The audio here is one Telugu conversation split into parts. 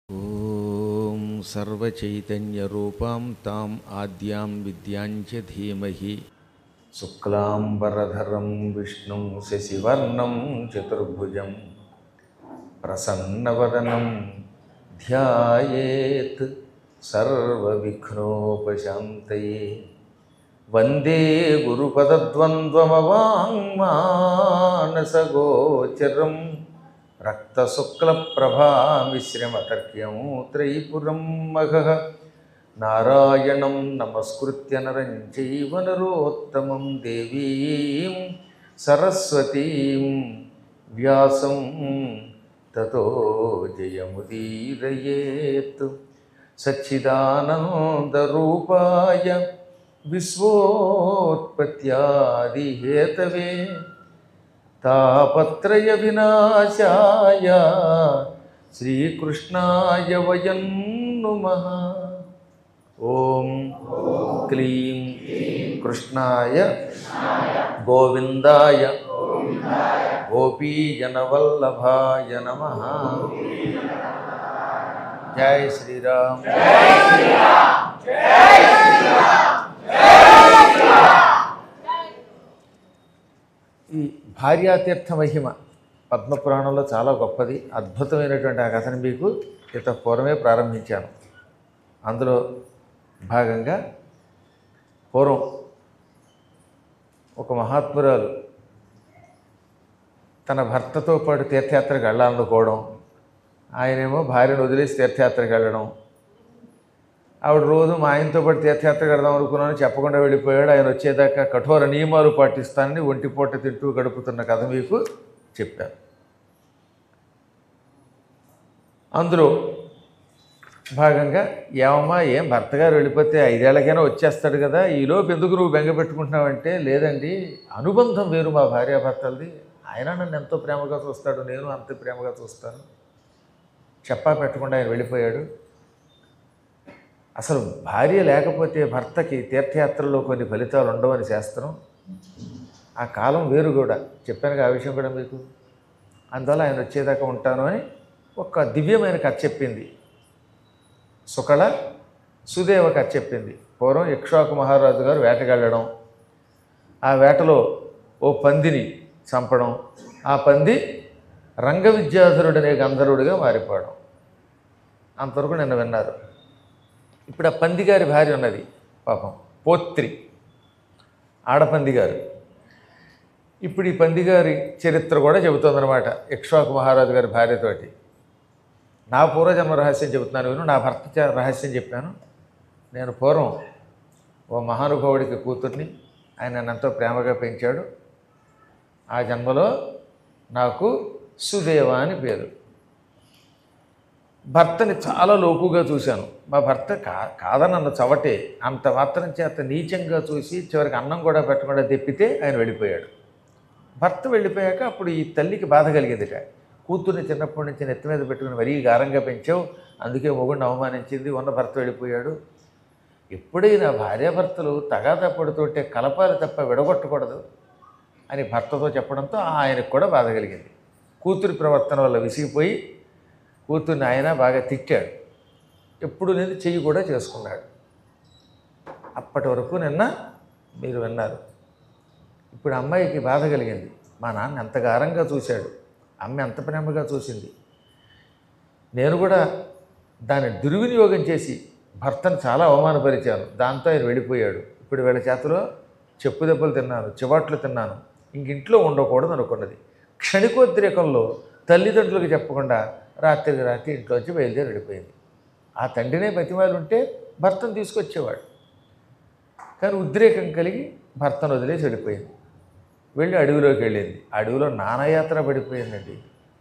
ॐ सर्वचैतन्यरूपां ताम् आद्यां विद्यां च धीमहि शुक्लाम्बरधरं विष्णुं शशिवर्णं चतुर्भुजं प्रसन्नवदनं ध्यायेत् सर्वविघ्नोपशान्तये वन्दे गुरुपदद्वन्द्वमवाङ्मानसगोचरम् रक्तशुक्लप्रभामिश्रमतर्क्यं त्रयीपुरं मघः नारायणं नमस्कृत्य नरं चैव नरोत्तमं देवीं सरस्वतीं व्यासं ततो जयमुदीरयेत् सच्चिदानन्दरूपाय विश्वोत्पत्त्यादिहेतवे तापत्रय विनाशाय श्रीकृष्णाय वयं नुमः ॐ क्लीं कृष्णाय गोविन्दाय गोपीजनवल्लभाय नमः जय श्रीराम ఈ భార్యాతీర్థ మహిమ పద్మపురాణంలో చాలా గొప్పది అద్భుతమైనటువంటి ఆ కథను మీకు ఇత పూర్వమే ప్రారంభించాను అందులో భాగంగా పూర్వం ఒక మహాత్మురాలు తన భర్తతో పాటు తీర్థయాత్రకు వెళ్ళాలనుకోవడం ఆయనేమో భార్యను వదిలేసి తీర్థయాత్రకు వెళ్ళడం ఆవిడ రోజు మా ఆయనతో పాటు తీర్థయాత్రకు వెళదాం అనుకున్నాను చెప్పకుండా వెళ్ళిపోయాడు ఆయన వచ్చేదాకా కఠోర నియమాలు పాటిస్తానని ఒంటిపూట తింటూ గడుపుతున్న కథ మీకు చెప్పాను అందులో భాగంగా ఏమమ్మా ఏం భర్త గారు వెళ్ళిపోతే ఐదేళ్లకైనా వచ్చేస్తాడు కదా ఈలోపు ఎందుకు నువ్వు బెంగ పెట్టుకుంటున్నావంటే లేదండి అనుబంధం వేరు మా భార్యాభర్తలది ఆయన నన్ను ఎంతో ప్రేమగా చూస్తాడు నేను అంత ప్రేమగా చూస్తాను చెప్పా పెట్టకుండా ఆయన వెళ్ళిపోయాడు అసలు భార్య లేకపోతే భర్తకి తీర్థయాత్రలో కొన్ని ఫలితాలు ఉండవని శాస్త్రం ఆ కాలం వేరు కూడా చెప్పాను ఆ విషయం కూడా మీకు అందువల్ల ఆయన వచ్చేదాకా ఉంటాను అని ఒక దివ్యమైన కథ చెప్పింది సుకళ సుదేవ కథ చెప్పింది పూర్వం ఇక్ష్వాకు మహారాజు గారు వేటకెళ్ళడం ఆ వేటలో ఓ పందిని చంపడం ఆ పంది రంగ విద్యాధరుడనే గంధర్వుడిగా మారిపోవడం అంతవరకు నిన్న విన్నారు ఇప్పుడు ఆ పందిగారి భార్య ఉన్నది పాపం పోత్రి ఆడపందిగారు ఇప్పుడు ఈ పందిగారి చరిత్ర కూడా చెబుతోందనమాట ఇక్ష్వాకు మహారాజు గారి భార్యతోటి నా పూర్వజన్మ రహస్యం చెబుతున్నాను విను నా భర్త చ- రహస్యం చెప్పాను నేను పూర్వం ఓ మహానుభావుడికి కూతుర్ని ఆయన నన్ను ఎంతో ప్రేమగా పెంచాడు ఆ జన్మలో నాకు సుదేవ అని పేరు భర్తని చాలా లోకుగా చూశాను మా భర్త కా కాదనన్న చవటే అంత మాత్రం చేత నీచంగా చూసి చివరికి అన్నం కూడా పెట్టకుండా తెప్పితే ఆయన వెళ్ళిపోయాడు భర్త వెళ్ళిపోయాక అప్పుడు ఈ తల్లికి బాధ కలిగేదిట కూతుర్ని చిన్నప్పటి నుంచి నెత్తి మీద పెట్టుకుని మరీ గారంగా పెంచావు అందుకే మొగుడిని అవమానించింది ఉన్న భర్త వెళ్ళిపోయాడు ఎప్పుడైనా భార్యాభర్తలు తగాదా పడుతుంటే కలపాలి తప్ప విడగొట్టకూడదు అని భర్తతో చెప్పడంతో ఆయనకు కూడా బాధ కలిగింది కూతురి ప్రవర్తన వల్ల విసిగిపోయి కూతుర్ని ఆయన బాగా తిట్టాడు ఎప్పుడు నేను చెయ్యి కూడా చేసుకున్నాడు అప్పటి వరకు నిన్న మీరు విన్నారు ఇప్పుడు అమ్మాయికి బాధ కలిగింది మా నాన్న ఎంత గారంగా చూశాడు అమ్మ ఎంత ప్రేమగా చూసింది నేను కూడా దాన్ని దుర్వినియోగం చేసి భర్తను చాలా అవమానపరిచాను దాంతో ఆయన వెళ్ళిపోయాడు ఇప్పుడు వీళ్ళ చేతిలో చెప్పు దెబ్బలు తిన్నాను చివాట్లు తిన్నాను ఇంక ఇంట్లో ఉండకూడదు అనుకున్నది క్షణికోద్రేకంలో తల్లిదండ్రులకు చెప్పకుండా రాత్రికి రాత్రి ఇంట్లోంచి బయలుదేరి వెళ్ళిపోయింది ఆ తండ్రినే బతిమాలు ఉంటే భర్తను తీసుకొచ్చేవాడు కానీ ఉద్రేకం కలిగి భర్తను వదిలేసి వెళ్ళిపోయింది వెళ్ళి అడవిలోకి వెళ్ళింది అడవిలో నానాయాత్ర పడిపోయిందండి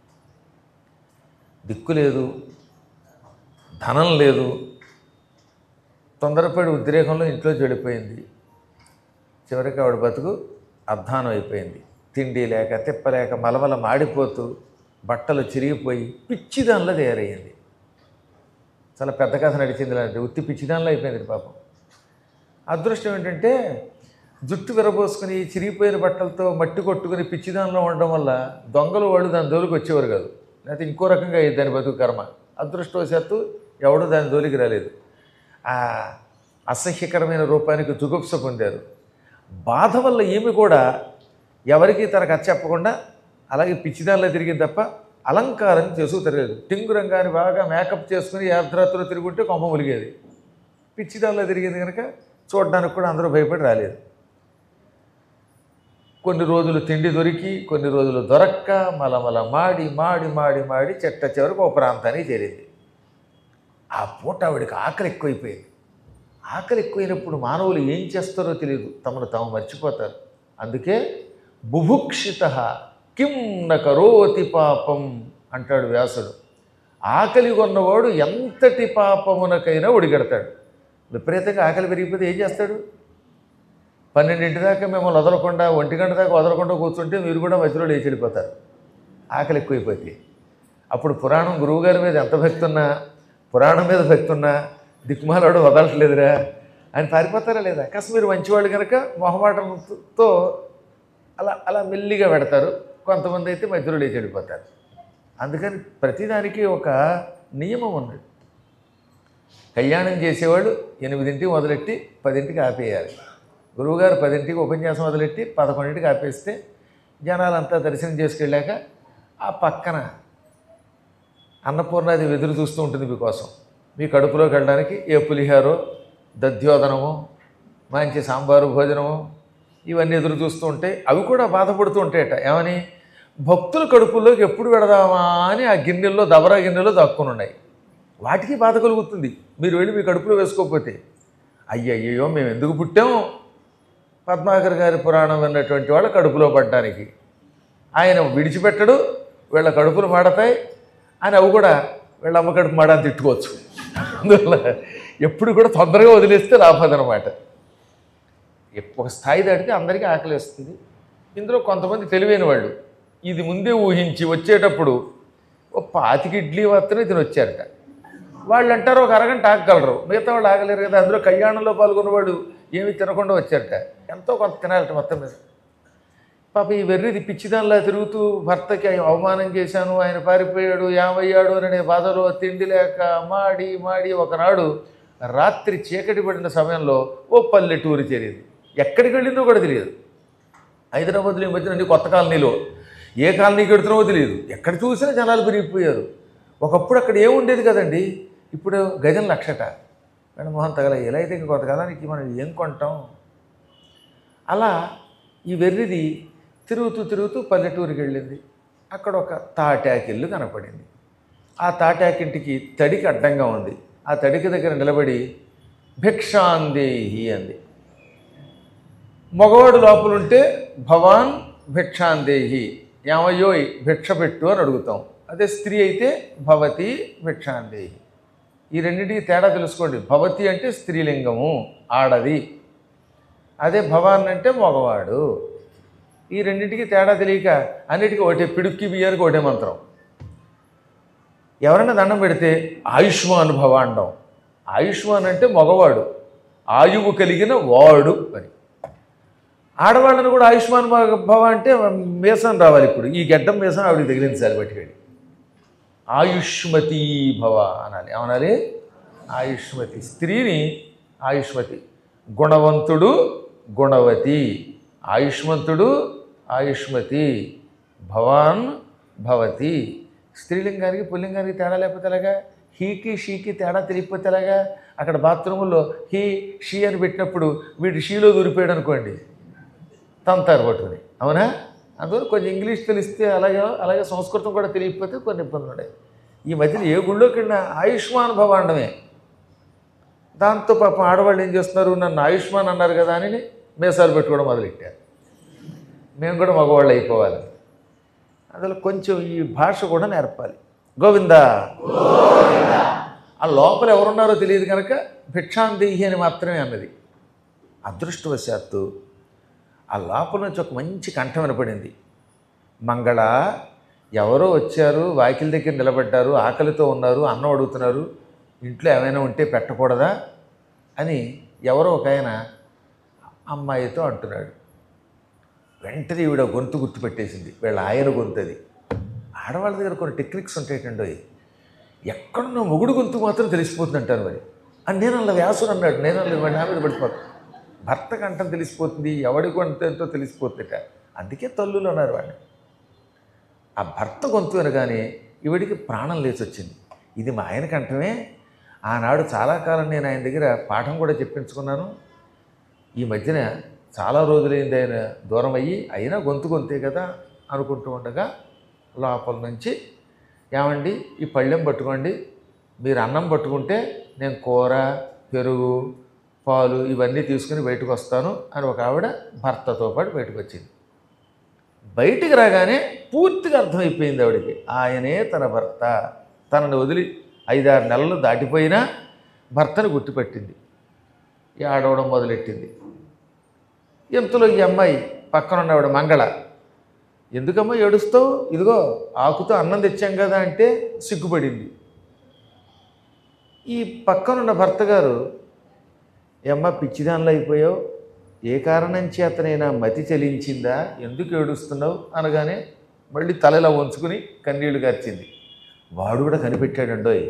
దిక్కు లేదు ధనం లేదు తొందరపడి ఉద్రేకంలో ఇంట్లో చెడిపోయింది చివరికి ఆవిడ బతుకు అధ్వానం అయిపోయింది తిండి లేక తిప్పలేక మలమల మాడిపోతూ బట్టలు చిరిగిపోయి పిచ్చిదానిలో తయారయ్యింది చాలా పెద్ద కథ నడిచింది లాంటి ఉత్తి పిచ్చిదానిలో అయిపోయింది పాపం అదృష్టం ఏంటంటే జుట్టు విరబోసుకుని చిరిగిపోయిన బట్టలతో మట్టి కొట్టుకుని పిచ్చిదానిలో ఉండడం వల్ల దొంగలు వాళ్ళు దాని జోలికి వచ్చేవారు కాదు లేకపోతే ఇంకో రకంగా అయ్యేది దాని బతుకు కర్మ అదృష్టవశాత్తు ఎవడూ దాని జోలికి రాలేదు ఆ అసహ్యకరమైన రూపానికి జుగుప్స పొందారు బాధ వల్ల ఈమె కూడా ఎవరికి తన కథ చెప్పకుండా అలాగే పిచ్చిదానిలో తిరిగింది తప్ప అలంకారం చేసుకు తిరగలేదు టింగురంగాని బాగా మేకప్ చేసుకుని యాత్రాత్రులు తిరుగుంటే కొమ్మ ములిగేది పిచ్చిదానిలో తిరిగింది కనుక చూడడానికి కూడా అందరూ భయపడి రాలేదు కొన్ని రోజులు తిండి దొరికి కొన్ని రోజులు దొరక్క మలమల మాడి మాడి మాడి మాడి చెట్ట చివరికి ఒక ప్రాంతానికి చేరింది ఆ పూట ఆవిడికి ఆకలి ఎక్కువైపోయింది ఆకలి ఎక్కువైనప్పుడు మానవులు ఏం చేస్తారో తెలియదు తమను తాము మర్చిపోతారు అందుకే బుభుక్షిత కిం న కరోతి పాపం అంటాడు వ్యాసుడు ఆకలి కొన్నవాడు ఎంతటి పాపమునకైనా ఒడిగడతాడు విపరీతంగా ఆకలి పెరిగిపోతే ఏం చేస్తాడు పన్నెండింటి దాకా మిమ్మల్ని వదలకుండా ఒంటి గంట దాకా వదలకుండా కూర్చుంటే మీరు కూడా మధ్యలో లేచి వెళ్ళిపోతారు ఆకలి ఎక్కువైపోతే అప్పుడు పురాణం గురువుగారి మీద ఎంత భక్తి ఉన్నా పురాణం మీద భక్తి ఉన్నా దిక్కుమాలాడు వదలట్లేదురా అని పారిపోతారా లేదా కాస్త మీరు మంచివాళ్ళు కనుక మొహమాటంతో అలా అలా మెల్లిగా పెడతారు కొంతమంది అయితే మధ్యలో లేచి వెళ్ళిపోతారు అందుకని ప్రతిదానికి ఒక నియమం ఉంది కళ్యాణం చేసేవాళ్ళు ఎనిమిదింటికి మొదలెట్టి పదింటికి ఆపేయాలి గురువుగారు పదింటికి ఉపన్యాసం మొదలెట్టి పదకొండింటికి ఆపేస్తే జనాలంతా దర్శనం చేసుకెళ్ళాక ఆ పక్కన అన్నపూర్ణాది ఎదురు చూస్తూ ఉంటుంది మీకోసం మీ కడుపులోకి వెళ్ళడానికి ఏ పులిహారో దధ్యోదనమో మంచి సాంబారు భోజనమో ఇవన్నీ ఎదురు చూస్తూ ఉంటాయి అవి కూడా బాధపడుతూ ఉంటాయట ఏమని భక్తుల కడుపుల్లోకి ఎప్పుడు పెడదామా అని ఆ గిన్నెల్లో దబరా గిన్నెలో దాక్కుని ఉన్నాయి వాటికి బాధ కలుగుతుంది మీరు వెళ్ళి మీ కడుపులో వేసుకోకపోతే అయ్యయ్యో మేము ఎందుకు పుట్టాం పద్మాకర్ గారి పురాణం విన్నటువంటి వాళ్ళ కడుపులో పడ్డానికి ఆయన విడిచిపెట్టడు వీళ్ళ కడుపులు మాడతాయి అని అవి కూడా వీళ్ళ అమ్మ కడుపు మాడని తిట్టుకోవచ్చు అందువల్ల ఎప్పుడు కూడా తొందరగా వదిలేస్తే లాభదనమాట ఒక స్థాయి దాటితే అందరికీ ఆకలి వేస్తుంది ఇందులో కొంతమంది తెలివైన వాళ్ళు ఇది ముందే ఊహించి వచ్చేటప్పుడు ఓ పాతికి ఇడ్లీ మాత్రమే తిని వచ్చారట వాళ్ళు అంటారు ఒక అరగంట ఆగగలరు మిగతా వాళ్ళు ఆగలేరు కదా అందులో కళ్యాణంలో పాల్గొన్న వాళ్ళు ఏమి తినకుండా వచ్చారట ఎంతో కొంత తినాలట మొత్తం మీద పాప ఈ వెర్రిది పిచ్చిదానిలా తిరుగుతూ భర్తకి ఆయన అవమానం చేశాను ఆయన పారిపోయాడు ఏమయ్యాడు అనే బాధలో తిండి లేక మాడి మాడి ఒకనాడు రాత్రి చీకటి పడిన సమయంలో ఓ పల్లెటూరు చేరింది ఎక్కడికి వెళ్ళిందో కూడా తెలియదు హైదరాబాద్లో ఈ మధ్యన అన్ని కొత్త కాలనీలో ఏ కాలనీకి వెడుతున్నావో తెలియదు ఎక్కడ చూసినా జనాలు పెరిగిపోయారు ఒకప్పుడు అక్కడ ఏముండేది కదండి ఇప్పుడు గజం లక్షట కానీ మొహం తగల ఎలా అయితే ఇంక కొంతకాలానికి మనం ఏం కొంటాం అలా ఈ వెర్రిది తిరుగుతూ తిరుగుతూ పల్లెటూరికి వెళ్ళింది అక్కడ ఒక తాటాకిల్లు కనపడింది ఆ తాటాకింటికి తడికి అడ్డంగా ఉంది ఆ తడికి దగ్గర నిలబడి భిక్షాందేహి అంది మగవాడు లోపలుంటే భవాన్ భిక్షాందేహి ఏమయ్యోయ్ భిక్ష పెట్టు అని అడుగుతాం అదే స్త్రీ అయితే భవతి భిక్షాందేహి ఈ రెండింటికి తేడా తెలుసుకోండి భవతి అంటే స్త్రీలింగము ఆడది అదే భవాన్ అంటే మగవాడు ఈ రెండింటికి తేడా తెలియక అన్నిటికీ ఒకటే పిడుక్కి బియ్యానికి ఒకటే మంత్రం ఎవరైనా దండం పెడితే ఆయుష్మాన్ భవ అండం ఆయుష్మాన్ అంటే మగవాడు ఆయువు కలిగిన వాడు అని ఆడవాళ్ళని కూడా ఆయుష్మాన్ భవ అంటే మేసం రావాలి ఇప్పుడు ఈ గడ్డం మేసం ఆవిడకి తగిలించాలి పట్టుకెళ్ళి ఆయుష్మతి భవ అనాలి ఏమనాలి ఆయుష్మతి స్త్రీని ఆయుష్మతి గుణవంతుడు గుణవతి ఆయుష్మంతుడు ఆయుష్మతి భవాన్ భవతి స్త్రీలింగానికి పుల్లింగానికి తేడా లేకపోతే ఎలాగా హీకి షీకి తేడా తెలియకపోతే ఎలాగా అక్కడ బాత్రూముల్లో హీ షీ అని పెట్టినప్పుడు వీడు షీలో దూరిపోయాడు అనుకోండి తంతారు పట్టుకుని అవునా అందువల్ల కొంచెం ఇంగ్లీష్ తెలిస్తే అలాగే అలాగే సంస్కృతం కూడా తెలియకపోతే కొన్ని ఇబ్బందులు ఉన్నాయి ఈ మధ్యన ఏ గుళ్ళోకి వెళ్ళినా ఆయుష్మాన్ భవ అనడమే దాంతో పాపం ఆడవాళ్ళు ఏం చేస్తున్నారు నన్ను ఆయుష్మాన్ అన్నారు కదా అని మేసాలు పెట్టుకోవడం మొదలెట్టారు మేము కూడా మగవాళ్ళు అయిపోవాలి అందులో కొంచెం ఈ భాష కూడా నేర్పాలి గోవిందా ఆ లోపల ఎవరున్నారో తెలియదు కనుక భిక్షాందేహి అని మాత్రమే అన్నది అదృష్టవశాత్తు ఆ లోపల నుంచి ఒక మంచి కంఠం వినపడింది మంగళ ఎవరో వచ్చారు వాకిల దగ్గర నిలబడ్డారు ఆకలితో ఉన్నారు అన్నం అడుగుతున్నారు ఇంట్లో ఏమైనా ఉంటే పెట్టకూడదా అని ఎవరో ఒక ఆయన అమ్మాయితో అంటున్నాడు వెంటనే ఈవిడ గొంతు గుర్తుపెట్టేసింది వీళ్ళ ఆయన గొంతు అది ఆడవాళ్ళ దగ్గర కొన్ని టెక్నిక్స్ ఉంటాయిటండి ఎక్కడున్న మొగుడు గొంతు మాత్రం తెలిసిపోతుంది అంటారు మరి అని నేను అలా వ్యాసుడు అన్నాడు నేను అలా వాడి నా మీద పడిపోతాను భర్త కంఠం తెలిసిపోతుంది ఎవడి గొంతు తెలిసిపోతుందట అందుకే తల్లులు అన్నారు వాడిని ఆ భర్త గొంతు వినగానే ఈవిడికి ప్రాణం లేచి వచ్చింది ఇది మా ఆయన కంఠమే ఆనాడు చాలా కాలం నేను ఆయన దగ్గర పాఠం కూడా చెప్పించుకున్నాను ఈ మధ్యన చాలా రోజులైంది ఆయన దూరం అయ్యి అయినా గొంతు గొంతే కదా అనుకుంటూ ఉండగా లోపల నుంచి ఏమండి ఈ పళ్ళెం పట్టుకోండి మీరు అన్నం పట్టుకుంటే నేను కూర పెరుగు పాలు ఇవన్నీ తీసుకుని బయటకు వస్తాను అని ఒక ఆవిడ భర్తతో పాటు బయటకు వచ్చింది బయటికి రాగానే పూర్తిగా అర్థమైపోయింది ఆవిడకి ఆయనే తన భర్త తనని వదిలి ఐదారు నెలలు దాటిపోయినా భర్తను గుర్తుపెట్టింది ఆడవడం మొదలెట్టింది ఇంతలో ఈ అమ్మాయి పక్కన ఉన్నవాడు మంగళ ఎందుకమ్మా ఏడుస్తావు ఇదిగో ఆకుతో అన్నం తెచ్చాం కదా అంటే సిగ్గుపడింది ఈ పక్కనున్న భర్త గారు ఏమ్మ పిచ్చిదానిలో అయిపోయావు ఏ కారణం చేతనైనా మతి చలించిందా ఎందుకు ఏడుస్తున్నావు అనగానే మళ్ళీ తలలా వంచుకుని కన్నీళ్లు గార్చింది వాడు కూడా కనిపెట్టాడండోయ్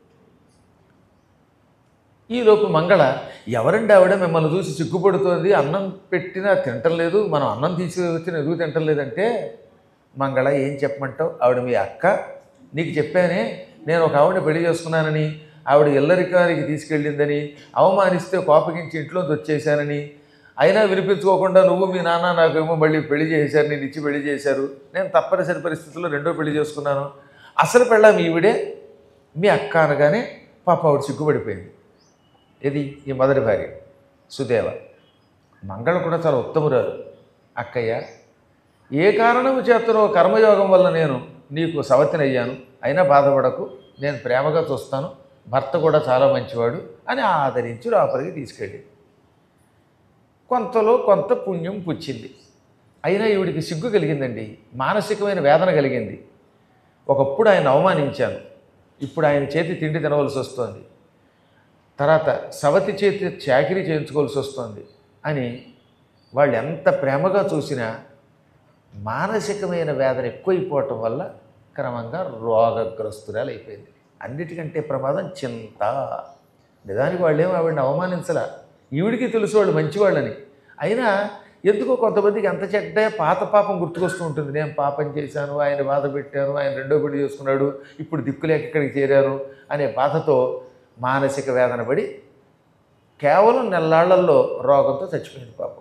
ఈలోపు మంగళ ఎవరండి ఆవిడ మిమ్మల్ని చూసి సిగ్గుపడుతోంది అన్నం పెట్టినా తింటం లేదు మనం అన్నం తీసుకొచ్చిన ఎదుగు తింటం లేదంటే మంగళ ఏం చెప్పమంటావు ఆవిడ మీ అక్క నీకు చెప్పానే నేను ఒక ఆవిడ పెళ్లి చేసుకున్నానని ఆవిడ ఇల్లరికానికి తీసుకెళ్ళిందని అవమానిస్తే కోపగించి ఇంట్లోంచి వచ్చేసానని అయినా వినిపించుకోకుండా నువ్వు మీ నాన్న నాకేమో మళ్ళీ పెళ్లి చేశారు నేను ఇచ్చి పెళ్లి చేశారు నేను తప్పనిసరి పరిస్థితుల్లో రెండో పెళ్లి చేసుకున్నాను అసలు పెళ్ళాం ఈవిడే మీ అక్క అనగానే పాప ఆవిడ సిగ్గుపడిపోయింది ఇది ఈ మొదటి భార్య సుదేవ మంగళ కూడా చాలా ఉత్తమురాలు అక్కయ్య ఏ కారణము చేతనో కర్మయోగం వల్ల నేను నీకు సవతినయ్యాను అయినా బాధపడకు నేను ప్రేమగా చూస్తాను భర్త కూడా చాలా మంచివాడు అని ఆదరించి లోపలికి తీసుకెళ్ళి కొంతలో కొంత పుణ్యం పుచ్చింది అయినా ఈవిడికి సిగ్గు కలిగిందండి మానసికమైన వేదన కలిగింది ఒకప్పుడు ఆయన అవమానించాను ఇప్పుడు ఆయన చేతి తిండి తినవలసి వస్తోంది తర్వాత సవతి చేతి చాకిరీ చేయించుకోవాల్సి వస్తుంది అని వాళ్ళు ఎంత ప్రేమగా చూసినా మానసికమైన వేదన ఎక్కువైపోవటం వల్ల క్రమంగా రోగగ్రస్తురాలు అయిపోయింది అన్నిటికంటే ప్రమాదం చింత నిజానికి వాళ్ళేమో ఆవిడని అవమానించలా ఈవిడికి తెలుసు వాళ్ళు మంచివాళ్ళని అయినా ఎందుకో కొంతమందికి ఎంత చెడ్డ పాత పాపం గుర్తుకొస్తూ ఉంటుంది నేను పాపం చేశాను ఆయన బాధ పెట్టాను ఆయన రెండో పెళ్లి చేసుకున్నాడు ఇప్పుడు దిక్కులేక ఇక్కడికి చేరాను అనే బాధతో మానసిక వేదన పడి కేవలం నెల్లాళ్లలో రోగంతో చచ్చిపోయింది పాపం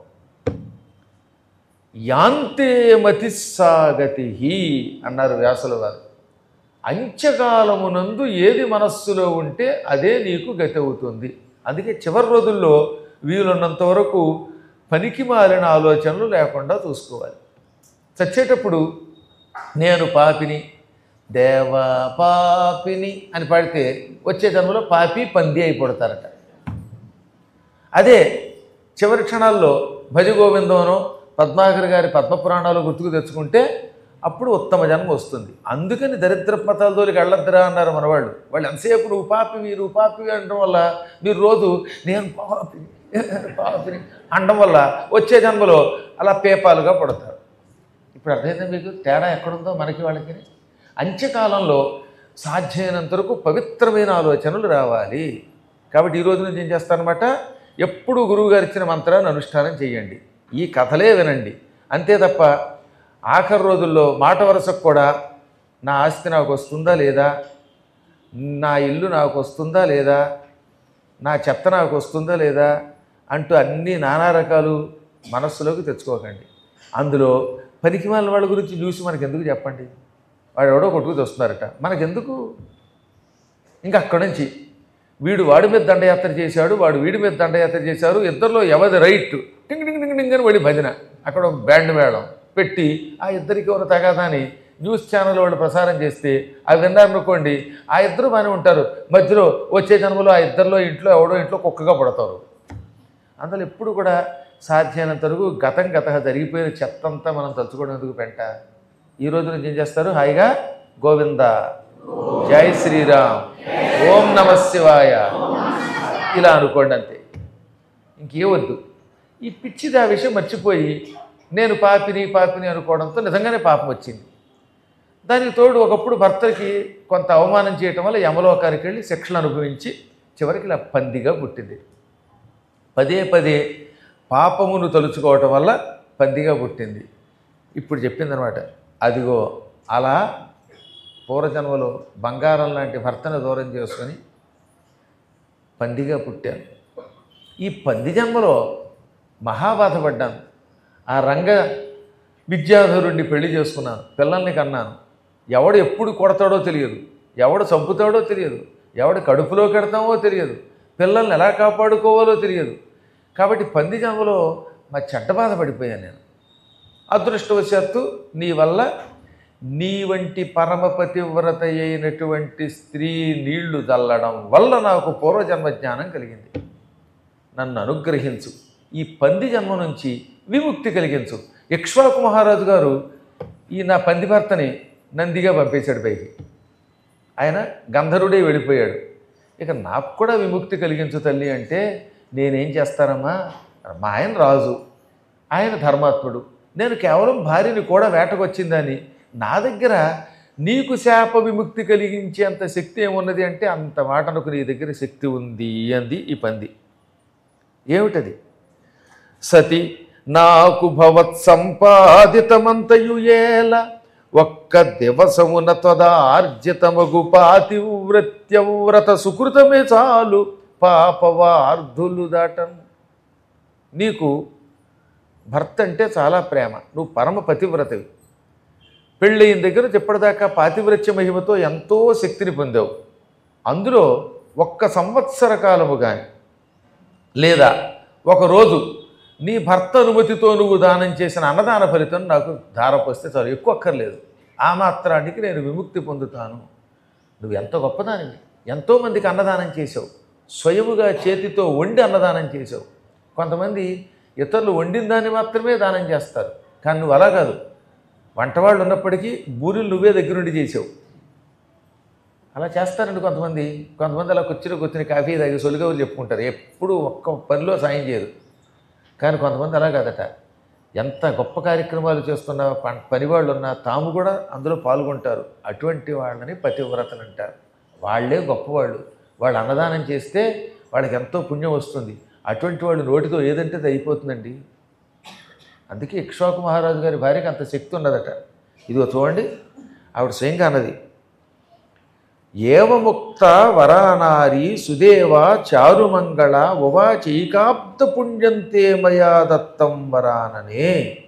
యాంతే మతిస్సాగతి అన్నారు వ్యాసుల వారు అంత్యకాలమునందు ఏది మనస్సులో ఉంటే అదే నీకు గతి అవుతుంది అందుకే చివరి రోజుల్లో వీలున్నంత వరకు పనికి మారిన ఆలోచనలు లేకుండా చూసుకోవాలి చచ్చేటప్పుడు నేను పాపిని దేవ పాపిని అని పాడితే వచ్చే జన్మలో పాపి పంది అయిపోడతారట అదే చివరి క్షణాల్లో భజ గోవిందమనో పద్మాకర్ గారి పద్మపురాణాలు గుర్తుకు తెచ్చుకుంటే అప్పుడు ఉత్తమ జన్మ వస్తుంది అందుకని దరిద్ర పతాలతోలికి వెళ్ళొద్దురా అన్నారు మనవాళ్ళు వాళ్ళు ఎంతసేపు నువ్వు పాపి మీరు పాపి అనడం వల్ల మీరు రోజు నేను పాపిని నేను పాపిని అనడం వల్ల వచ్చే జన్మలో అలా పేపాలుగా పడతారు ఇప్పుడు అర్థమైందా మీకు తేడా ఎక్కడుందో మనకి వాళ్ళకి అంత్యకాలంలో సాధ్యమైనంత వరకు పవిత్రమైన ఆలోచనలు రావాలి కాబట్టి ఈ రోజు నుంచి ఏం చేస్తారనమాట ఎప్పుడు గురువుగారు ఇచ్చిన మంత్రాన్ని అనుష్ఠానం చేయండి ఈ కథలే వినండి అంతే తప్ప ఆఖరి రోజుల్లో మాట వరుసకు కూడా నా ఆస్తి నాకు వస్తుందా లేదా నా ఇల్లు నాకు వస్తుందా లేదా నా చెత్త నాకు వస్తుందా లేదా అంటూ అన్ని నానా రకాలు మనస్సులోకి తెచ్చుకోకండి అందులో పనికి మాలిన వాళ్ళ గురించి చూసి మనకి ఎందుకు చెప్పండి వాడు ఎవడో కొట్టుకు తెస్తున్నారట మనకెందుకు ఇంకా అక్కడి నుంచి వీడు వాడి మీద దండయాత్ర చేశాడు వాడు వీడి మీద దండయాత్ర చేశారు ఇద్దరిలో ఎవరి రైట్ టింగ్ టింగ్ టింగ్ టింగ్ అని వాడి భజన అక్కడ ఒక బ్యాండ్ మేళం పెట్టి ఆ ఇద్దరికి ఎవరు తగాదాని న్యూస్ ఛానల్ వాళ్ళు ప్రసారం చేస్తే అవి విన్నారనుకోండి ఆ ఇద్దరు బాగానే ఉంటారు మధ్యలో వచ్చే జన్మలో ఆ ఇద్దరిలో ఇంట్లో ఎవడో ఇంట్లో కుక్కగా పడతారు అందులో ఎప్పుడు కూడా సాధ్యమైనంత వరకు గతం గత జరిగిపోయిన చెత్త అంతా మనం తలుచుకోవడం ఎందుకు పెంట ఈ రోజు నుంచి ఏం చేస్తారు హాయిగా గోవింద జై శ్రీరామ్ ఓం నమ శివాయ ఇలా అనుకోండి అంతే ఇంకే వద్దు ఈ పిచ్చిది ఆ విషయం మర్చిపోయి నేను పాపిని పాపిని అనుకోవడంతో నిజంగానే పాపం వచ్చింది దానికి తోడు ఒకప్పుడు భర్తకి కొంత అవమానం చేయటం వల్ల యమలోకానికి వెళ్ళి శిక్షలు అనుభవించి చివరికి ఇలా పందిగా పుట్టింది పదే పదే పాపమును తలుచుకోవటం వల్ల పందిగా పుట్టింది ఇప్పుడు చెప్పిందనమాట అదిగో అలా పూర్వజన్మలో బంగారం లాంటి భర్తను దూరం చేసుకొని పందిగా పుట్టాను ఈ పంది జన్మలో మహాబాధపడ్డాను ఆ రంగ విద్యాధరుణ్ణి పెళ్లి చేసుకున్నాను పిల్లల్ని కన్నాను ఎవడు ఎప్పుడు కొడతాడో తెలియదు ఎవడు చంపుతాడో తెలియదు ఎవడు కడుపులో కడతామో తెలియదు పిల్లల్ని ఎలా కాపాడుకోవాలో తెలియదు కాబట్టి పంది జన్మలో మా చెడ్డ బాధ పడిపోయాను నేను అదృష్టవశాత్తు నీ వల్ల నీ వంటి పరమపతివ్రత అయినటువంటి స్త్రీ నీళ్లు చల్లడం వల్ల నాకు పూర్వజన్మ జ్ఞానం కలిగింది నన్ను అనుగ్రహించు ఈ పంది జన్మ నుంచి విముక్తి కలిగించు ఇక్ష్వాకు మహారాజు గారు ఈ నా పంది భర్తని నందిగా పంపేశాడు పైకి ఆయన గంధర్వుడే వెళ్ళిపోయాడు ఇక నాకు కూడా విముక్తి కలిగించు తల్లి అంటే నేనేం చేస్తానమ్మా మా ఆయన రాజు ఆయన ధర్మాత్ముడు నేను కేవలం భార్యని కూడా వేటకొచ్చిందని నా దగ్గర నీకు శాప విముక్తి కలిగించేంత శక్తి ఏమున్నది అంటే అంత మాటనకు నీ దగ్గర శక్తి ఉంది అంది ఈ పంది ఏమిటది సతి నాకు భవత్ సంపాదితమంతయు ఏల ఒక్క దివసమున త్వదార్జితమగు పాతివ్రత్యవ్రత సుకృతమే చాలు పాపవార్ధులు దాటన్ నీకు భర్త అంటే చాలా ప్రేమ నువ్వు పరమ పతివ్రతవి పెళ్ళయిన దగ్గర ఇప్పటిదాకా పాతివ్రత్య మహిమతో ఎంతో శక్తిని పొందావు అందులో ఒక్క సంవత్సర కాలము కానీ లేదా ఒకరోజు నీ భర్త అనుమతితో నువ్వు దానం చేసిన అన్నదాన ఫలితం నాకు ధారపోస్తే చాలు ఎక్కువ అక్కర్లేదు ఆ మాత్రానికి నేను విముక్తి పొందుతాను నువ్వు ఎంత గొప్పదానివి ఎంతోమందికి అన్నదానం చేసావు స్వయముగా చేతితో వండి అన్నదానం చేసావు కొంతమంది ఇతరులు వండిన దాన్ని మాత్రమే దానం చేస్తారు కానీ నువ్వు అలా కాదు వంటవాళ్ళు ఉన్నప్పటికీ బూరెలు నువ్వే దగ్గరుండి చేసావు అలా చేస్తారండి కొంతమంది కొంతమంది అలా కూర్చుని కూర్చుని కాఫీ తాగి సొలిగవులు చెప్పుకుంటారు ఎప్పుడు ఒక్క పనిలో సాయం చేయరు కానీ కొంతమంది అలా కాదట ఎంత గొప్ప కార్యక్రమాలు చేస్తున్న ప- పనివాళ్ళు ఉన్నా తాము కూడా అందులో పాల్గొంటారు అటువంటి వాళ్ళని పతివ్రతలు అంటారు వాళ్ళే గొప్పవాళ్ళు వాళ్ళు అన్నదానం చేస్తే వాళ్ళకి ఎంతో పుణ్యం వస్తుంది అటువంటి వాళ్ళు నోటితో ఏదంటే అది అయిపోతుందండి అందుకే ఇక్ష్వాకు మహారాజు గారి భార్యకి అంత శక్తి ఉన్నదట ఇదిగో చూడండి ఆవిడ స్వయంగా అన్నది ఏవముక్త వరానారి సుదేవ చారుమంగళ ఉవాచైకాబ్ద పుణ్యంతే మయా దత్తం వరాననే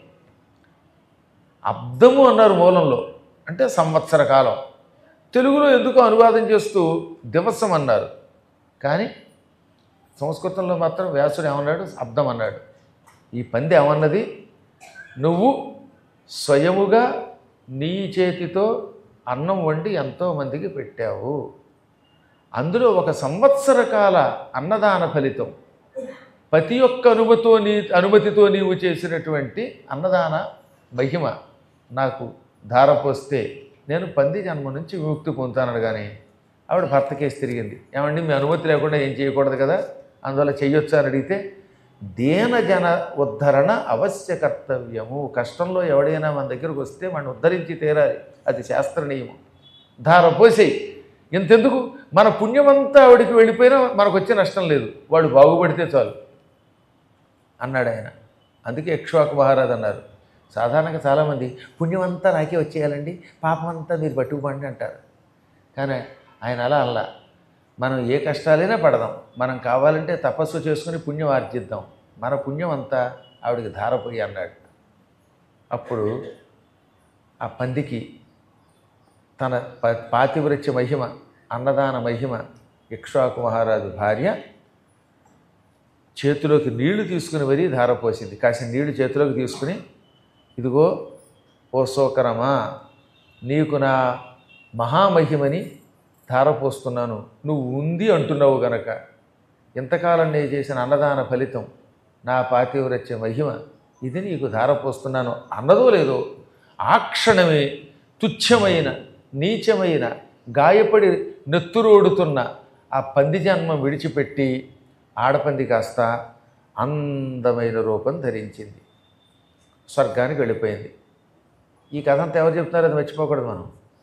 అబ్దము అన్నారు మూలంలో అంటే సంవత్సర కాలం తెలుగులో ఎందుకు అనువాదం చేస్తూ దివసం అన్నారు కానీ సంస్కృతంలో మాత్రం వ్యాసుడు ఏమన్నాడు అబ్దం అన్నాడు ఈ పంది ఏమన్నది నువ్వు స్వయముగా నీ చేతితో అన్నం వండి ఎంతోమందికి పెట్టావు అందులో ఒక సంవత్సర కాల అన్నదాన ఫలితం ప్రతి ఒక్క అనుమతితో నీ అనుమతితో నీవు చేసినటువంటి అన్నదాన మహిమ నాకు ధారపోస్తే నేను పంది జన్మ నుంచి విముక్తి పొందుతాను కానీ ఆవిడ భర్త కేసు తిరిగింది ఏమండి మీ అనుమతి లేకుండా ఏం చేయకూడదు కదా అందువల్ల చెయ్యొచ్చా అని అడిగితే దేనజన ఉద్ధరణ అవశ్య కర్తవ్యము కష్టంలో ఎవడైనా మన దగ్గరకు వస్తే వాడిని ఉద్ధరించి తీరాలి అది శాస్త్ర నియమం ధార పోసేయి ఇంతెందుకు మన పుణ్యమంతా ఆవిడికి వెళ్ళిపోయినా మనకు వచ్చే నష్టం లేదు వాడు బాగుపడితే చాలు అన్నాడు ఆయన అందుకే యక్ష్వాకు మహారాజ్ అన్నారు సాధారణంగా చాలామంది పుణ్యమంతా నాకే వచ్చేయాలండి పాపం అంతా మీరు పట్టుకుపండి అంటారు కానీ ఆయన అలా అలా మనం ఏ కష్టాలైనా పడదాం మనం కావాలంటే తపస్సు చేసుకుని పుణ్యం ఆర్జిద్దాం మన పుణ్యం అంతా ఆవిడికి ధారపోయి అన్నాడు అప్పుడు ఆ పందికి తన ప- పాతివ్రత్య మహిమ అన్నదాన మహిమ ఇక్ష్వాకు మహారాజు భార్య చేతిలోకి నీళ్లు తీసుకుని మరీ ధారపోసింది కాసిన నీళ్లు చేతిలోకి తీసుకుని ఇదిగో ఓ సోకరమా నీకు నా మహామహిమని ధారపోస్తున్నాను నువ్వు ఉంది అంటున్నావు గనక ఇంతకాలం నేను చేసిన అన్నదాన ఫలితం నా పాతివ్రత్య మహిమ ఇది నీకు ధారపోస్తున్నాను అన్నదో లేదో ఆ క్షణమే తుచ్చమైన నీచమైన గాయపడి నెత్తురోడుతున్న ఆ పంది జన్మం విడిచిపెట్టి ఆడపంది కాస్త అందమైన రూపం ధరించింది స్వర్గానికి వెళ్ళిపోయింది ఈ కథ అంతా ఎవరు చెప్తున్నారు అది మర్చిపోకూడదు మనం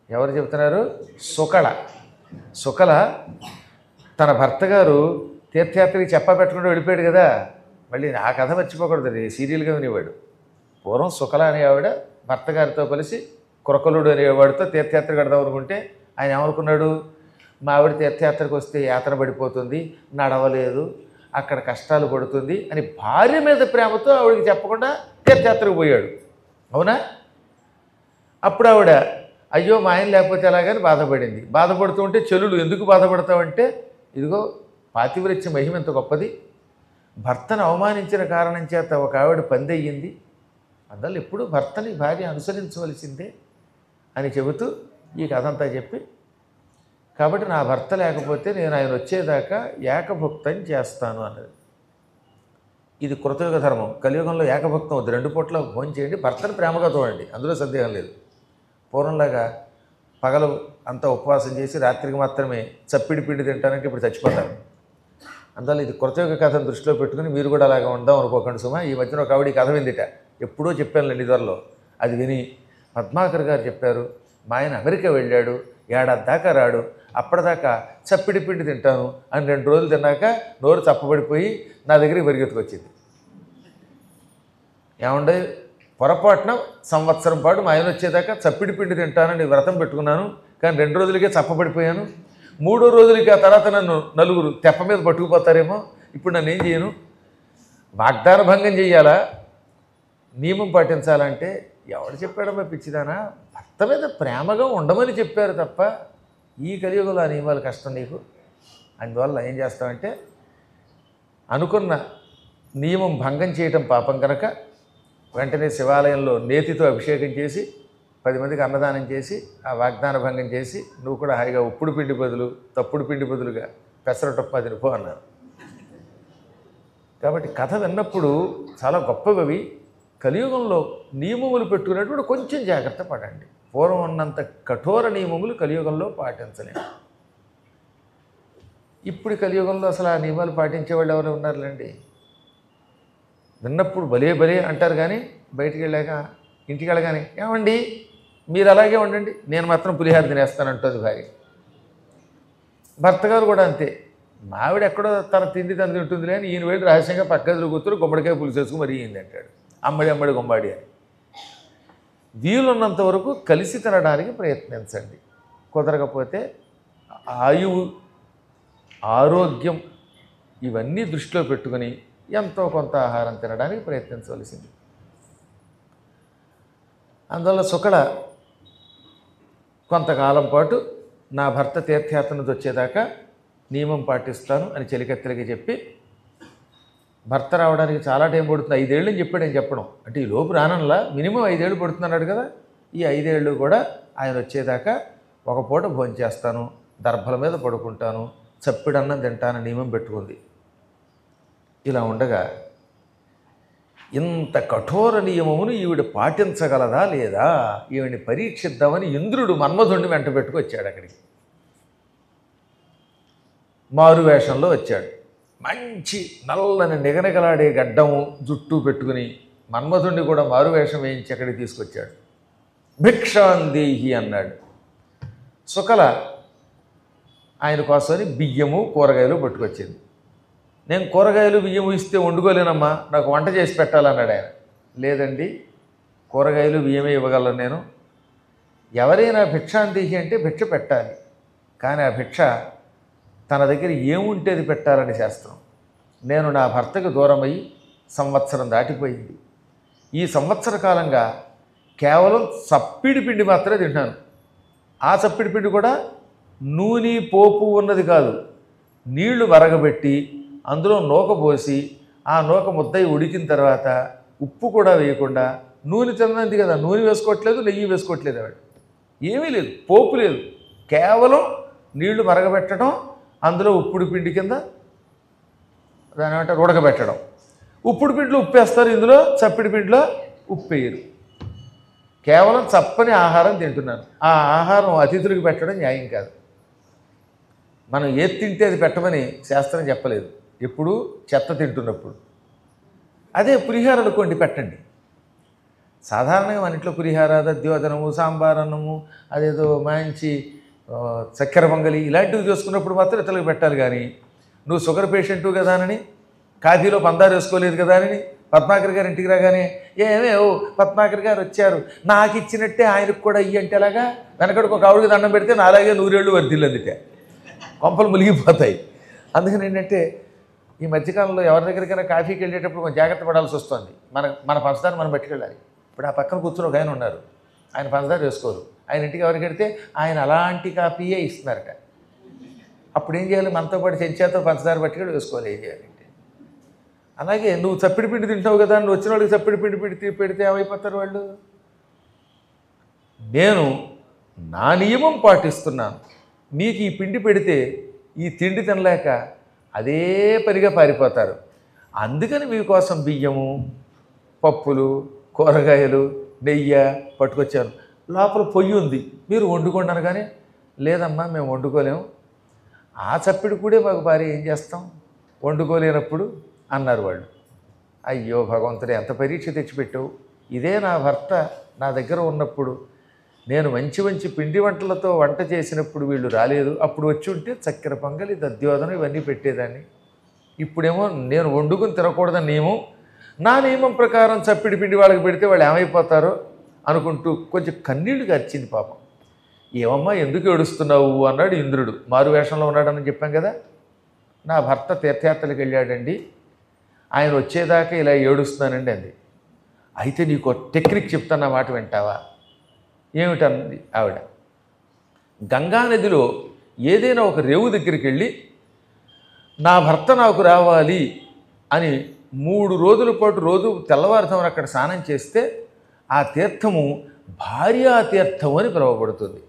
ఎవరు చెబుతున్నారు సుకళ సుకళ తన భర్త గారు తీర్థయాత్రకి చెప్పబెట్టకుండా వెళ్ళిపోయాడు కదా మళ్ళీ ఆ కథ మర్చిపోకూడదు అది సీరియల్గా వినేవాడు పూర్వం సుకల అనే ఆవిడ భర్త గారితో కలిసి కురకలుడు అనేవాడితో తీర్థయాత్ర కడదాం అనుకుంటే ఆయన ఏమనుకున్నాడు మా ఆవిడ తీర్థయాత్రకు వస్తే యాత్ర పడిపోతుంది నడవలేదు అక్కడ కష్టాలు పడుతుంది అని భార్య మీద ప్రేమతో ఆవిడకి చెప్పకుండా తీర్థయాత్రకు పోయాడు అవునా అప్పుడు ఆవిడ అయ్యో మా ఆయన లేకపోతే ఎలాగని బాధపడింది బాధపడుతూ ఉంటే చెల్లులు ఎందుకు బాధపడతావంటే ఇదిగో పాతివ్రత్య మహిమ ఎంత గొప్పది భర్తను అవమానించిన కారణం చేత ఒక ఆవిడ పందెయ్యింది అందువల్ల ఎప్పుడు భర్తని భార్య అనుసరించవలసిందే అని చెబుతూ ఈ కథ అంతా చెప్పి కాబట్టి నా భర్త లేకపోతే నేను ఆయన వచ్చేదాకా ఏకభుక్తం చేస్తాను అన్నది ఇది కృతయుగ ధర్మం కలియుగంలో ఏకభక్తం వద్దు రెండు పూట్ల భోజనం చేయండి భర్తను ప్రేమగా చూడండి అందులో సందేహం లేదు పూర్వంలాగా పగలు అంతా ఉపవాసం చేసి రాత్రికి మాత్రమే చప్పిడి పిండి తింటానంటే ఇప్పుడు చచ్చిపోతారు అందువల్ల ఇది కృతయుగ కథను దృష్టిలో పెట్టుకుని మీరు కూడా అలాగా ఉందాం అనుకోకండి సుమా ఈ మధ్యన ఒక ఆవిడ ఈ కథ విందిట ఎప్పుడో చెప్పాను నిధుల్లో అది విని పద్మాకర్ గారు చెప్పారు మా ఆయన అమెరికా వెళ్ళాడు ఏడాది దాకా రాడు అప్పటిదాకా చప్పిడి పిండి తింటాను అని రెండు రోజులు తిన్నాక నోరు చప్పబడిపోయి నా దగ్గరికి పరిగెత్తుకొచ్చింది ఏమండే పొరపాటున సంవత్సరం పాటు మా ఆయన వచ్చేదాకా చప్పిడి పిండి తింటానని వ్రతం పెట్టుకున్నాను కానీ రెండు రోజులకే చప్పబడిపోయాను మూడో రోజులకి ఆ తర్వాత నన్ను నలుగురు తెప్ప మీద పట్టుకుపోతారేమో ఇప్పుడు నన్ను ఏం చేయను వాగ్దాన భంగం చెయ్యాలా నియమం పాటించాలంటే ఎవడు చెప్పాడమ్మా పిచ్చిదానా భర్త మీద ప్రేమగా ఉండమని చెప్పారు తప్ప ఈ కలియుగంలో ఆ నియమాలు కష్టం నీకు అందువల్ల ఏం చేస్తామంటే అనుకున్న నియమం భంగం చేయటం పాపం కనుక వెంటనే శివాలయంలో నేతితో అభిషేకం చేసి పది మందికి అన్నదానం చేసి ఆ వాగ్దాన భంగం చేసి నువ్వు కూడా హాయిగా ఉప్పుడు పిండి బదులు తప్పుడు పిండి బదులుగా పెసరటొప్ప తినిపో అన్నారు కాబట్టి కథ విన్నప్పుడు చాలా గొప్పవి కలియుగంలో నియమములు పెట్టుకునేటువంటి కొంచెం జాగ్రత్త పడండి పూర్వం ఉన్నంత కఠోర నియమములు కలియుగంలో పాటించలేము ఇప్పుడు కలియుగంలో అసలు ఆ నియమాలు పాటించే వాళ్ళు ఎవరు ఉన్నారులేండి విన్నప్పుడు భలే భలే అంటారు కానీ బయటికి వెళ్ళాక ఇంటికి వెళ్ళగానే ఏమండి మీరు అలాగే ఉండండి నేను మాత్రం పులిహార తినేస్తానంటుంది భార్య భర్త గారు కూడా అంతే మావిడ ఎక్కడో తన తిండి తను తింటుంది అని ఈయన వెళ్ళి రహస్యంగా పక్కదిలో కూతురు గుమ్మడికాయ పులుసు వేసుకుని మరీ ఈయంది అంటాడు అమ్మడి అమ్మడి గుమ్మడి అని వీలున్నంత వరకు కలిసి తినడానికి ప్రయత్నించండి కుదరకపోతే ఆయువు ఆరోగ్యం ఇవన్నీ దృష్టిలో పెట్టుకొని ఎంతో కొంత ఆహారం తినడానికి ప్రయత్నించవలసింది అందువల్ల సుకళ కొంతకాలం పాటు నా భర్త తీర్థయాత్ర నుంచి వచ్చేదాకా నియమం పాటిస్తాను అని చెలికత్తెలకి చెప్పి భర్త రావడానికి చాలా టైం పడుతుంది ఐదేళ్ళు అని చెప్పాడు నేను చెప్పడం అంటే ఈ లోపు రానల్లా మినిమం ఐదేళ్ళు పడుతుంది అన్నాడు కదా ఈ ఐదేళ్ళు కూడా ఆయన వచ్చేదాకా ఒక పూట భోజనం చేస్తాను దర్భల మీద పడుకుంటాను చప్పిడన్నం తింటానని నియమం పెట్టుకుంది ఇలా ఉండగా ఇంత కఠోర నియమమును ఈవిడ పాటించగలదా లేదా ఈవిడిని పరీక్షిద్దామని ఇంద్రుడు మన్మధుడిని వెంట పెట్టుకొచ్చాడు అక్కడికి మారు వేషంలో వచ్చాడు మంచి నల్లని నిగనిగలాడే గడ్డము జుట్టు పెట్టుకుని మన్మధుడిని కూడా మారు వేషం వేయించి అక్కడికి తీసుకొచ్చాడు భిక్షాందేహి అన్నాడు సుకల ఆయన కోసమని బియ్యము కూరగాయలు పట్టుకొచ్చింది నేను కూరగాయలు బియ్యము ఇస్తే వండుకోలేనమ్మా నాకు వంట చేసి పెట్టాలన్నాడు ఆయన లేదండి కూరగాయలు బియ్యమే ఇవ్వగలను నేను ఎవరైనా భిక్షాందేహి అంటే భిక్ష పెట్టాలి కానీ ఆ భిక్ష తన దగ్గర ఏముంటే అది పెట్టాలని శాస్త్రం నేను నా భర్తకు దూరమయ్యి సంవత్సరం దాటిపోయింది ఈ సంవత్సర కాలంగా కేవలం చప్పిడి పిండి మాత్రమే తింటాను ఆ చప్పిడి పిండి కూడా నూనె పోపు ఉన్నది కాదు నీళ్లు వరగబెట్టి అందులో నూక పోసి ఆ నూక ముద్దయి ఉడికిన తర్వాత ఉప్పు కూడా వేయకుండా నూనె తిన్నది కదా నూనె వేసుకోవట్లేదు నెయ్యి వేసుకోవట్లేదు ఆవిడ ఏమీ లేదు పోపు లేదు కేవలం నీళ్లు మరగబెట్టడం అందులో ఉప్పుడు పిండి కింద దాని ఏమంటారు ఉడకబెట్టడం ఉప్పుడు పిండిలో ఉప్పు వేస్తారు ఇందులో చప్పిడి పిండిలో ఉప్పు వేయరు కేవలం చప్పని ఆహారం తింటున్నాను ఆ ఆహారం అతిథులకు పెట్టడం న్యాయం కాదు మనం ఏది తింటే అది పెట్టమని శాస్త్రం చెప్పలేదు ఎప్పుడు చెత్త తింటున్నప్పుడు అదే పులిహార అనుకోండి పెట్టండి సాధారణంగా మన ఇంట్లో పులిహార దద్యోజనము సాంబార్ అన్నము అదేదో మంచి ఆ, చక్కెర పొంగలి ఇలాంటివి చేసుకున్నప్పుడు మాత్రం ఇతరులకు పెట్టాలి కానీ నువ్వు షుగర్ పేషెంటు కదా అని కాఫీలో పందారు వేసుకోలేదు కదా అని పద్మాకర్ గారు ఇంటికి రాగానే ఏమే ఓ పద్మాకర్ గారు వచ్చారు నాకు ఇచ్చినట్టే ఆయనకు కూడా ఇయ్యి అంటే ఎలాగా వెనకడికి ఒక ఆవిడకి దండం పెడితే నాలాగే నూరేళ్ళు వర్దిల్లందితే కొంపలు మునిగిపోతాయి అందుకని ఏంటంటే ఈ మధ్యకాలంలో ఎవరి దగ్గరికైనా కాఫీకి వెళ్ళేటప్పుడు కొంచెం జాగ్రత్త పడాల్సి వస్తుంది మన మన పంచదార మనం పట్టుకెళ్ళాలి ఇప్పుడు ఆ పక్కన కూర్చుని ఒక ఆయన ఉన్నారు ఆయన పంచదార వేసుకోరు ఆయన ఇంటికి ఎవరికి వెడితే ఆయన అలాంటి కాఫీయే ఇస్తున్నారట అప్పుడు ఏం చేయాలి మనతో పాటు చెంచాతో పంచదార పట్టుకెళ్ళి వేసుకోవాలి ఏం చేయాలంటే అలాగే నువ్వు చప్పిడి పిండి తింటావు కదా నువ్వు వచ్చిన వాళ్ళకి చప్పిడి పిండి పెడితే పెడితే ఏమైపోతారు వాళ్ళు నేను నా నియమం పాటిస్తున్నాను మీకు ఈ పిండి పెడితే ఈ తిండి తినలేక అదే పనిగా పారిపోతారు అందుకని మీకోసం బియ్యము పప్పులు కూరగాయలు నెయ్యి పట్టుకొచ్చాను లోపల పొయ్యి ఉంది మీరు వండుకోండి అనగానే లేదమ్మా మేము వండుకోలేము ఆ చప్పిడి కూడా మాకు భార్య ఏం చేస్తాం వండుకోలేనప్పుడు అన్నారు వాళ్ళు అయ్యో భగవంతుడు ఎంత పరీక్ష తెచ్చిపెట్టావు ఇదే నా భర్త నా దగ్గర ఉన్నప్పుడు నేను మంచి మంచి పిండి వంటలతో వంట చేసినప్పుడు వీళ్ళు రాలేదు అప్పుడు వచ్చి ఉంటే చక్కెర పొంగలి దద్యోదనం ఇవన్నీ పెట్టేదాన్ని ఇప్పుడేమో నేను వండుకుని తినకూడదని నియమం నా నియమం ప్రకారం చప్పిడి పిండి వాళ్ళకి పెడితే వాళ్ళు ఏమైపోతారో అనుకుంటూ కొంచెం కన్నీళ్లు గరిచింది పాపం ఏమమ్మా ఎందుకు ఏడుస్తున్నావు అన్నాడు ఇంద్రుడు మారు వేషంలో ఉన్నాడని చెప్పాం కదా నా భర్త తీర్థయాత్రలకు వెళ్ళాడండి ఆయన వచ్చేదాకా ఇలా ఏడుస్తున్నానండి అంది అయితే నీకు ఒక టెక్నిక్ చెప్తాను ఆ మాట వింటావా ఏమిటన్నది ఆవిడ గంగా నదిలో ఏదైనా ఒక రేవు దగ్గరికి వెళ్ళి నా భర్త నాకు రావాలి అని మూడు రోజుల పాటు రోజు తెల్లవారుతామని అక్కడ స్నానం చేస్తే ఆ తీర్థము భార్యా తీర్థం అని పిలువబడుతుంది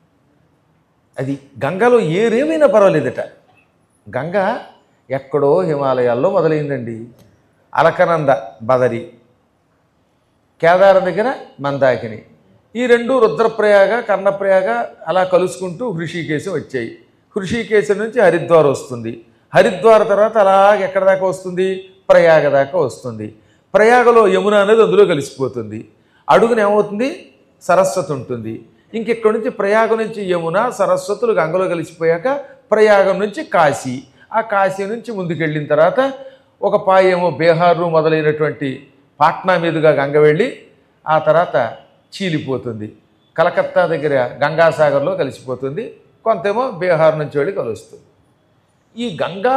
అది గంగలో ఏ రేవైనా పర్వాలేదట గంగ ఎక్కడో హిమాలయాల్లో మొదలైందండి అలకనంద బదరి కేదారం దగ్గర మందాకిని ఈ రెండు రుద్రప్రయాగ కర్ణప్రయాగ అలా కలుసుకుంటూ హృషికేశం వచ్చాయి హృషికేశం నుంచి హరిద్వార్ వస్తుంది హరిద్వార్ తర్వాత అలాగ ఎక్కడ దాకా వస్తుంది ప్రయాగ దాకా వస్తుంది ప్రయాగలో యమున అనేది అందులో కలిసిపోతుంది అడుగున ఏమవుతుంది సరస్వతి ఉంటుంది ఇంకెక్కడి నుంచి ప్రయాగం నుంచి యమున సరస్వతులు గంగలో కలిసిపోయాక ప్రయాగం నుంచి కాశీ ఆ కాశీ నుంచి ముందుకెళ్ళిన తర్వాత ఒక పాయేమో బీహారు మొదలైనటువంటి పాట్నా మీదుగా గంగ వెళ్ళి ఆ తర్వాత చీలిపోతుంది కలకత్తా దగ్గర గంగాసాగర్లో కలిసిపోతుంది కొంతేమో బీహార్ నుంచి వెళ్ళి కలుస్తుంది ఈ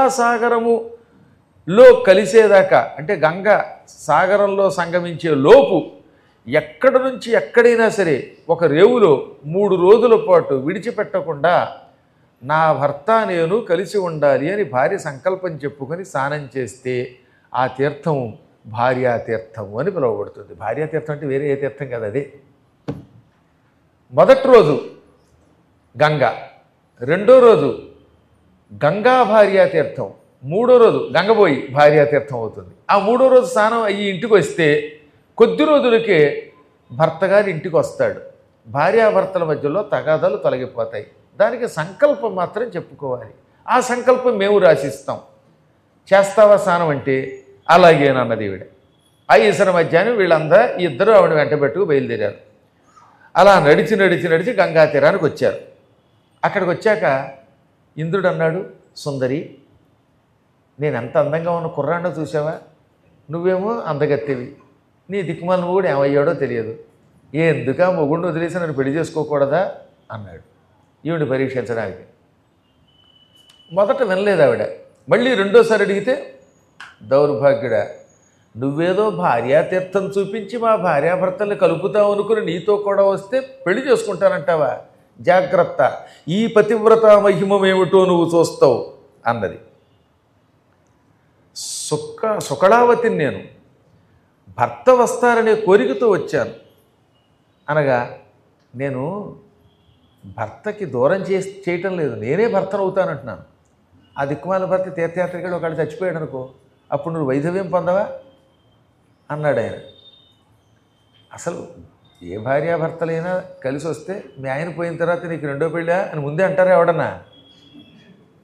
గంగాసాగరములో కలిసేదాకా అంటే గంగ సాగరంలో సంగమించే లోపు ఎక్కడ నుంచి ఎక్కడైనా సరే ఒక రేవులో మూడు రోజుల పాటు విడిచిపెట్టకుండా నా భర్త నేను కలిసి ఉండాలి అని భార్య సంకల్పం చెప్పుకొని స్నానం చేస్తే ఆ తీర్థం భార్యా తీర్థము అని పిలువబడుతుంది భార్యా తీర్థం అంటే వేరే ఏ తీర్థం కాదు అదే మొదటి రోజు గంగ రెండో రోజు గంగా భార్యా తీర్థం మూడో రోజు గంగపోయి భార్యా తీర్థం అవుతుంది ఆ మూడో రోజు స్నానం అయ్యి ఇంటికి వస్తే కొద్ది రోజులకే భర్త గారి ఇంటికి వస్తాడు భార్యాభర్తల మధ్యలో తగాదాలు తొలగిపోతాయి దానికి సంకల్పం మాత్రం చెప్పుకోవాలి ఆ సంకల్పం మేము రాసిస్తాం చేస్తావా స్నానం అంటే అలాగేనన్నది ఈవిడ ఆ ఈశ్వర మధ్యాహ్నం వీళ్ళందరూ ఇద్దరు ఆవిడ వెంటబెట్టుకు బయలుదేరారు అలా నడిచి నడిచి నడిచి గంగా తీరానికి వచ్చారు అక్కడికి వచ్చాక ఇంద్రుడు అన్నాడు సుందరి నేను ఎంత అందంగా ఉన్న కుర్రాన్నో చూసావా నువ్వేమో అందగత్తెవి నీ దిక్కుమాల మొగుడు ఏమయ్యాడో తెలియదు ఎందుకా మొగుడిని వదిలేసి నన్ను పెళ్లి చేసుకోకూడదా అన్నాడు ఈవిడ పరీక్షించడానికి మొదట వినలేదు ఆవిడ మళ్ళీ రెండోసారి అడిగితే దౌర్భాగ్యుడా నువ్వేదో భార్యాతీర్థం చూపించి మా భార్యాభర్తల్ని కలుపుతావు అనుకుని నీతో కూడా వస్తే పెళ్లి చేసుకుంటానంటావా జాగ్రత్త ఈ పతివ్రత మహిమమేమిటో నువ్వు చూస్తావు అన్నది సుక్క సుకళావతిని నేను భర్త వస్తారనే కోరికతో వచ్చాను అనగా నేను భర్తకి దూరం చే చేయటం లేదు నేనే భర్తను అవుతానంటున్నాను ఆ దిక్కుమాల భర్త తీర్థయాత్రికుడు ఒకళ్ళు చచ్చిపోయాడు అనుకో అప్పుడు నువ్వు వైధవ్యం పొందవా అన్నాడు ఆయన అసలు ఏ భార్యాభర్తలైనా కలిసి వస్తే మీ ఆయన పోయిన తర్వాత నీకు రెండో పెళ్ళా అని ముందే అంటారా ఎవడన్నా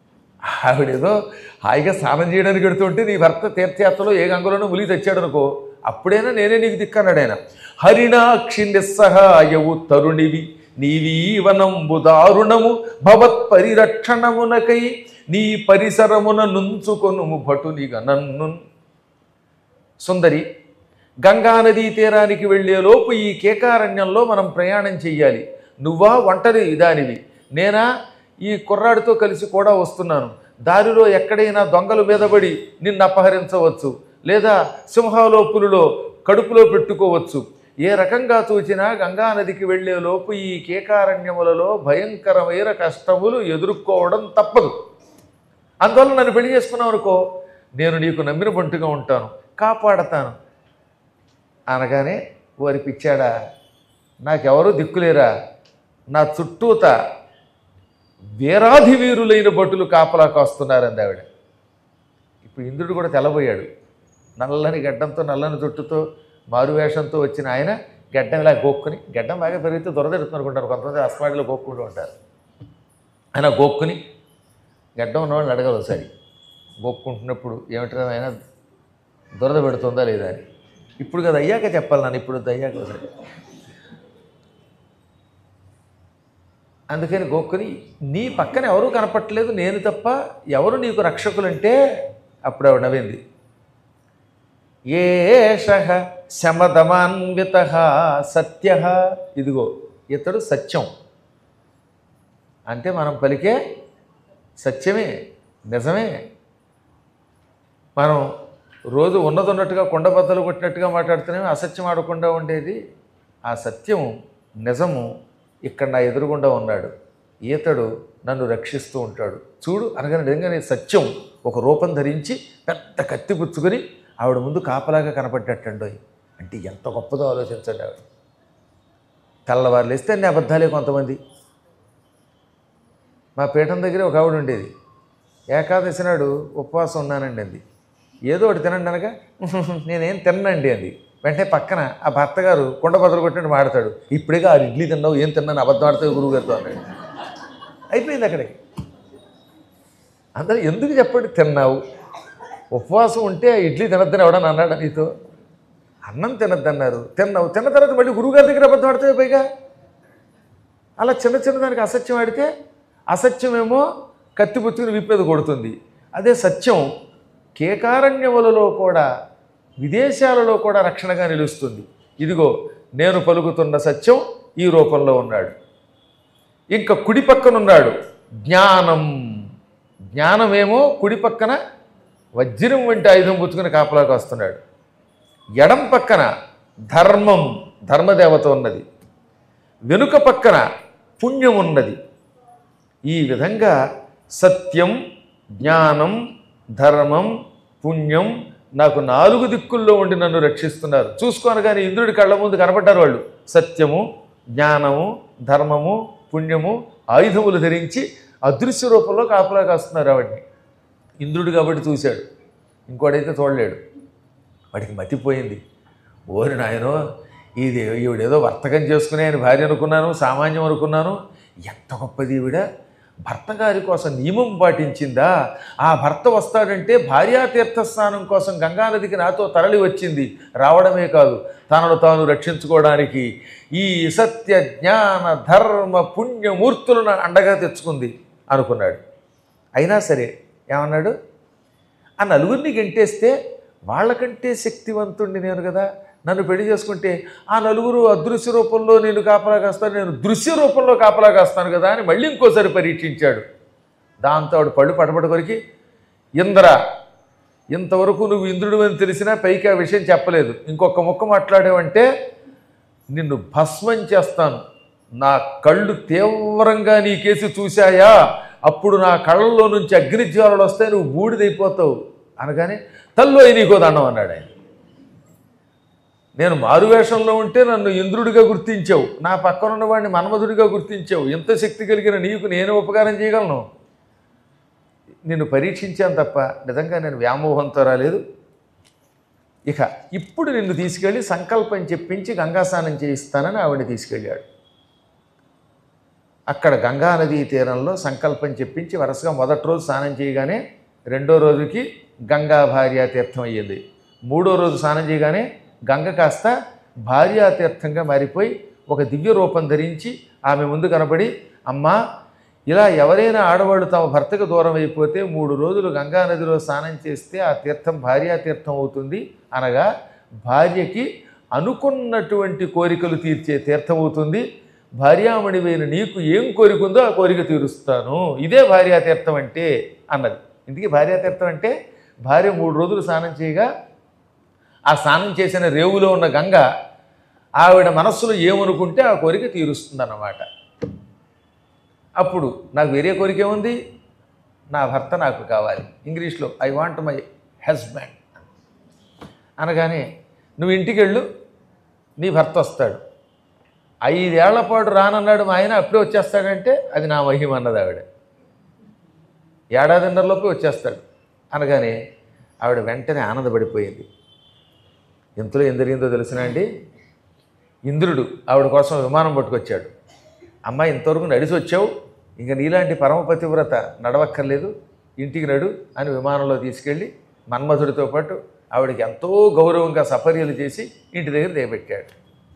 ఆవిడేదో హాయిగా స్నానం చేయడానికి వెడుతుంటే నీ భర్త తీర్థయాత్రలో ఏ గంగలోనూ ములిగి తెచ్చాడు అనుకో అప్పుడైనా నేనే నీకు దిక్కన్నాడు ఆయన హరిణాక్షి నిస్సహాయవు తరుణివి నీవీవనంబు దారుణము భవత్ పరిరక్షణమునకై నీ పరిసరమున నుంచుకొనుము భటునిగా నన్ను సుందరి గంగానదీ తీరానికి వెళ్ళేలోపు ఈ కేకారణ్యంలో మనం ప్రయాణం చెయ్యాలి నువ్వా ఒంటరి దానివి నేనా ఈ కుర్రాడితో కలిసి కూడా వస్తున్నాను దారిలో ఎక్కడైనా దొంగలు మీదపడి నిన్ను అపహరించవచ్చు లేదా సింహాలో పులిలో కడుపులో పెట్టుకోవచ్చు ఏ రకంగా చూచినా గంగానదికి వెళ్ళేలోపు ఈ కేకారణ్యములలో భయంకరమైన కష్టములు ఎదుర్కోవడం తప్పదు అందువల్ల నన్ను పెళ్లి చేసుకున్నావు అనుకో నేను నీకు నమ్మిన బంటుగా ఉంటాను కాపాడతాను అనగానే వారి పిచ్చాడా నాకెవరూ దిక్కులేరా నా చుట్టూత వీరాధి వీరులైన భటులు కాపలా కాస్తున్నారంది ఆవిడ ఇప్పుడు ఇంద్రుడు కూడా తెల్లబోయాడు నల్లని గడ్డంతో నల్లని జుట్టుతో మారువేషంతో వచ్చిన ఆయన గడ్డం ఇలా గోక్కుని గడ్డం బాగా పెరిగితే దొరదెడుతున్నారు అనుకుంటారు కొంతమంది అస్మాడిలో గోక్కుంటూ ఉంటారు ఆయన గోక్కుని గడ్డం ఉన్నవాడిని అడగదు ఒకసారి గోక్కుంటున్నప్పుడు ఏమిటో ఆయన దురద పెడుతుందా లేదా అని ఇప్పుడు కదా అయ్యాక చెప్పాలి నన్ను ఇప్పుడు అయ్యాక ఒకసారి అందుకని గోక్కుని నీ పక్కన ఎవరూ కనపట్టలేదు నేను తప్ప ఎవరు నీకు రక్షకులంటే అప్పుడు ఆవిడ నవ్వింది ఏష శమదమాన్విత సత్య ఇదిగో ఇతడు సత్యం అంటే మనం పలికే సత్యమే నిజమే మనం రోజు ఉన్నది ఉన్నట్టుగా కొండబద్దలు కొట్టినట్టుగా మాట్లాడుతూనే అసత్యం ఆడకుండా ఉండేది ఆ సత్యం నిజము ఇక్కడ నా ఎదురుగుండా ఉన్నాడు ఈతడు నన్ను రక్షిస్తూ ఉంటాడు చూడు అనగానే నిజంగానే సత్యం ఒక రూపం ధరించి పెద్ద కత్తి పుచ్చుకొని ఆవిడ ముందు కాపలాగా కనపడ్డట్టండోయ్ అంటే ఎంత గొప్పదో ఆలోచించండి ఆవిడ తెల్లవారు లేస్తే అన్ని అబద్ధాలే కొంతమంది మా పీఠం దగ్గర ఒక ఆవిడ ఉండేది ఏకాదశి నాడు ఉపవాసం ఉన్నానండి అంది ఏదో ఒకటి తినండి అనగా నేనేం తిన్నండి అంది వెంటనే పక్కన ఆ భర్త గారు కుండ బదులు కొట్టినట్టు మాడతాడు ఇప్పుడేగా ఆ ఇడ్లీ తిన్నావు ఏం తిన్నాను అబద్ధం ఆడితే గురువు గారితో అన్నాడు అయిపోయింది అక్కడికి అందరూ ఎందుకు చెప్పండి తిన్నావు ఉపవాసం ఉంటే ఆ ఇడ్లీ తినద్దని ఎవడని అన్నాడు నీతో అన్నం తినద్దన్నారు తిన్నావు తిన్న తర్వాత మళ్ళీ గురువుగారి దగ్గర అబద్ధం ఆడితే పైగా అలా చిన్న చిన్న దానికి అసత్యం ఆడితే అసత్యమేమో కత్తి పుచ్చుకుని విప్పేది కొడుతుంది అదే సత్యం కేకారణ్యములలో కూడా విదేశాలలో కూడా రక్షణగా నిలుస్తుంది ఇదిగో నేను పలుకుతున్న సత్యం ఈ రూపంలో ఉన్నాడు ఇంకా కుడి పక్కన ఉన్నాడు జ్ఞానం జ్ఞానమేమో కుడి పక్కన వజ్రం వంటి ఆయుధం పుచ్చుకుని కాపలాకి వస్తున్నాడు ఎడం పక్కన ధర్మం ధర్మదేవత ఉన్నది వెనుక పక్కన పుణ్యం ఉన్నది ఈ విధంగా సత్యం జ్ఞానం ధర్మం పుణ్యం నాకు నాలుగు దిక్కుల్లో ఉండి నన్ను రక్షిస్తున్నారు చూసుకోను కానీ ఇంద్రుడి కళ్ళ ముందు కనపడ్డారు వాళ్ళు సత్యము జ్ఞానము ధర్మము పుణ్యము ఆయుధములు ధరించి అదృశ్య రూపంలో కాపలా కాస్తున్నారు ఆవిడ్ని ఇంద్రుడు కాబట్టి చూశాడు ఇంకోడైతే చూడలేడు వాడికి మతిపోయింది ఓరి నాయనో ఇది ఈవిడేదో వర్తకం చేసుకుని ఆయన భార్య అనుకున్నాను సామాన్యం అనుకున్నాను ఎంత గొప్పది ఈవిడ భర్త గారి కోసం నియమం పాటించిందా ఆ భర్త వస్తాడంటే భార్యాతీర్థ స్నానం కోసం గంగానదికి నాతో తరలి వచ్చింది రావడమే కాదు తనను తాను రక్షించుకోవడానికి ఈ సత్య జ్ఞాన ధర్మ పుణ్యమూర్తులను అండగా తెచ్చుకుంది అనుకున్నాడు అయినా సరే ఏమన్నాడు ఆ నలుగురిని గెంటేస్తే వాళ్ళకంటే శక్తివంతుణ్ణి నేను కదా నన్ను పెళ్లి చేసుకుంటే ఆ నలుగురు అదృశ్య రూపంలో నేను కాపలా కాస్తాను నేను దృశ్య రూపంలో కాపలా కాస్తాను కదా అని మళ్ళీ ఇంకోసారి పరీక్షించాడు దాంతో ఆవిడ పళ్ళు పటపట కొరికి ఇంద్ర ఇంతవరకు నువ్వు ఇంద్రుడు అని తెలిసినా పైకి ఆ విషయం చెప్పలేదు ఇంకొక ముక్క మాట్లాడావంటే నిన్ను భస్మం చేస్తాను నా కళ్ళు తీవ్రంగా నీ కేసు చూశాయా అప్పుడు నా కళ్ళల్లో నుంచి అగ్నిజ్వాలలు వస్తాయి నువ్వు బూడిదైపోతావు అనగానే తల్లో నీకో దండం అన్నాడు ఆయన నేను మారువేషంలో ఉంటే నన్ను ఇంద్రుడిగా గుర్తించావు నా పక్కన ఉన్నవాడిని మన్మధుడిగా గుర్తించావు ఎంత శక్తి కలిగిన నీకు నేను ఉపకారం చేయగలను నిన్ను పరీక్షించాను తప్ప నిజంగా నేను వ్యామోహంతో రాలేదు ఇక ఇప్పుడు నిన్ను తీసుకెళ్ళి సంకల్పం చెప్పించి గంగా స్నానం చేయిస్తానని ఆవిడని తీసుకెళ్ళాడు అక్కడ గంగా నదీ తీరంలో సంకల్పం చెప్పించి వరుసగా మొదటి రోజు స్నానం చేయగానే రెండో రోజుకి గంగా భార్య తీర్థం అయ్యింది మూడో రోజు స్నానం చేయగానే గంగ కాస్త భార్యాతీర్థంగా మారిపోయి ఒక దివ్య రూపం ధరించి ఆమె ముందు కనబడి అమ్మా ఇలా ఎవరైనా ఆడవాళ్ళు తమ భర్తకు దూరం అయిపోతే మూడు రోజులు గంగా నదిలో స్నానం చేస్తే ఆ తీర్థం భార్యాతీర్థం అవుతుంది అనగా భార్యకి అనుకున్నటువంటి కోరికలు తీర్చే తీర్థం అవుతుంది భార్యామణివైన నీకు ఏం కోరిక ఉందో ఆ కోరిక తీరుస్తాను ఇదే భార్యాతీర్థం అంటే అన్నది ఇందుకే భార్యాతీర్థం అంటే భార్య మూడు రోజులు స్నానం చేయగా ఆ స్నానం చేసిన రేవులో ఉన్న గంగ ఆవిడ మనస్సులో ఏమనుకుంటే ఆ కోరిక తీరుస్తుందన్నమాట అప్పుడు నాకు వేరే కోరిక ఏముంది నా భర్త నాకు కావాలి ఇంగ్లీష్లో ఐ వాంట్ మై హస్బెండ్ అనగానే నువ్వు ఇంటికి వెళ్ళు నీ భర్త వస్తాడు ఐదేళ్ల పాటు రానన్నాడు మా ఆయన అప్పుడే వచ్చేస్తాడంటే అది నా మహిమ అన్నది ఆవిడ ఏడాదిన్నరలోపే వచ్చేస్తాడు అనగానే ఆవిడ వెంటనే ఆనందపడిపోయింది ఇంతలో ఏం జరిగిందో తెలిసిన అండి ఇంద్రుడు ఆవిడ కోసం విమానం పట్టుకొచ్చాడు అమ్మాయి ఇంతవరకు నడిచి వచ్చావు ఇంకా నీలాంటి పరమపతివ్రత నడవక్కర్లేదు ఇంటికి నడు అని విమానంలో తీసుకెళ్ళి మన్మధుడితో పాటు ఆవిడకి ఎంతో గౌరవంగా సపర్యలు చేసి ఇంటి దగ్గర దిగబెట్టాడు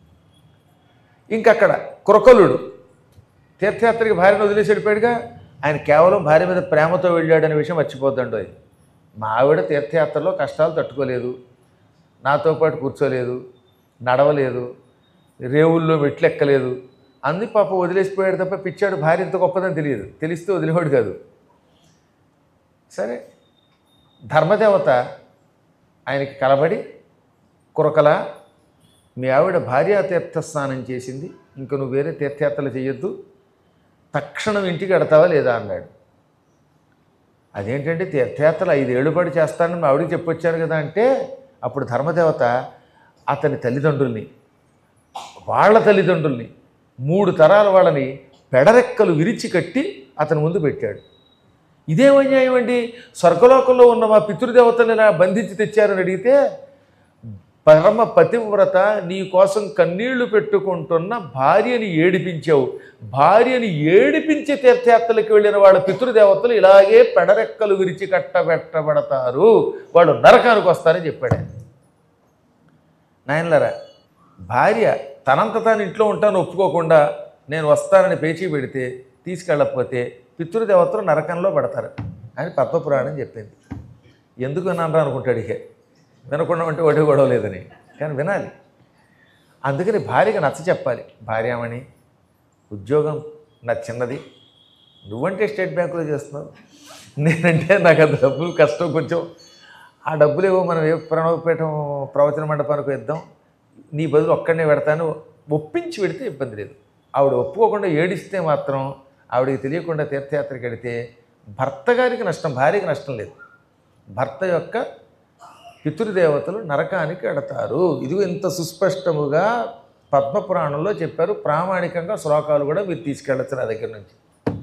ఇంకక్కడ కురకలుడు తీర్థయాత్రకి భార్యను వదిలేసి వెళ్ళిపోయాడుగా ఆయన కేవలం భార్య మీద ప్రేమతో వెళ్ళాడనే విషయం మర్చిపోద్దండు అది మా ఆవిడ తీర్థయాత్రలో కష్టాలు తట్టుకోలేదు నాతో పాటు కూర్చోలేదు నడవలేదు రేవుల్లో మెట్లు ఎక్కలేదు అంది పాప వదిలేసిపోయాడు తప్ప పిచ్చాడు భార్య ఇంత గొప్పదని తెలియదు తెలిస్తే వదిలేవాడు కాదు సరే ధర్మదేవత ఆయనకి కలబడి కురకల మీ ఆవిడ భార్యా తీర్థ స్నానం చేసింది ఇంక నువ్వు వేరే తీర్థయాత్రలు చేయొద్దు తక్షణం ఇంటికి ఎడతావా లేదా అన్నాడు అదేంటంటే తీర్థయాత్రలు ఐదేళ్ళు పాటు చేస్తానని మా ఆవిడకి చెప్పొచ్చాను కదా అంటే అప్పుడు ధర్మదేవత అతని తల్లిదండ్రుల్ని వాళ్ళ తల్లిదండ్రుల్ని మూడు తరాల వాళ్ళని పెడరెక్కలు విరిచి కట్టి అతని ముందు పెట్టాడు ఇదేం అన్యాయం అండి స్వర్గలోకంలో ఉన్న మా పితృదేవతల్ని ఇలా బంధించి తెచ్చారని అడిగితే పరమ పతివ్రత నీ కోసం కన్నీళ్లు పెట్టుకుంటున్న భార్యని ఏడిపించావు భార్యని ఏడిపించి తీర్థయాత్రలకు వెళ్ళిన వాళ్ళ పితృదేవతలు ఇలాగే పెడరెక్కలు విరిచి కట్టబెట్టబడతారు వాళ్ళు నరకానికి వస్తారని చెప్పాడు ఆయన. నాయనలారా భార్య తనంత తాను ఇంట్లో ఉంటాను ఒప్పుకోకుండా నేను వస్తానని పేచీ పెడితే తీసుకెళ్ళకపోతే పితృదేవతలు నరకంలో పడతారు అని పద్మపురాణం చెప్పింది ఎందుకు విన్నాను అనుకుంటాడు ఇక వినకుండా ఉంటే ఒకటి గొడవ లేదని కానీ వినాలి అందుకని భార్యకి నచ్చ చెప్పాలి భార్యామణి ఉద్యోగం నా చిన్నది నువ్వంటే స్టేట్ బ్యాంకులో చేస్తున్నావు నేనంటే నాకు అంత డబ్బులు కష్టం కొంచెం ఆ డబ్బులు ఏవో మనం ఏ ప్రణవపీఠం ప్రవచన మండపానికి ఇద్దాం నీ బదులు ఒక్కడనే పెడతాను ఒప్పించి పెడితే ఇబ్బంది లేదు ఆవిడ ఒప్పుకోకుండా ఏడిస్తే మాత్రం ఆవిడకి తెలియకుండా తీర్థయాత్రకి వెడితే భర్త గారికి నష్టం భార్యకి నష్టం లేదు భర్త యొక్క పితృదేవతలు నరకానికి ఎడతారు ఇదిగో ఇంత సుస్పష్టముగా పద్మపురాణంలో చెప్పారు ప్రామాణికంగా శ్లోకాలు కూడా మీరు తీసుకెళ్ళచ్చు నా దగ్గర నుంచి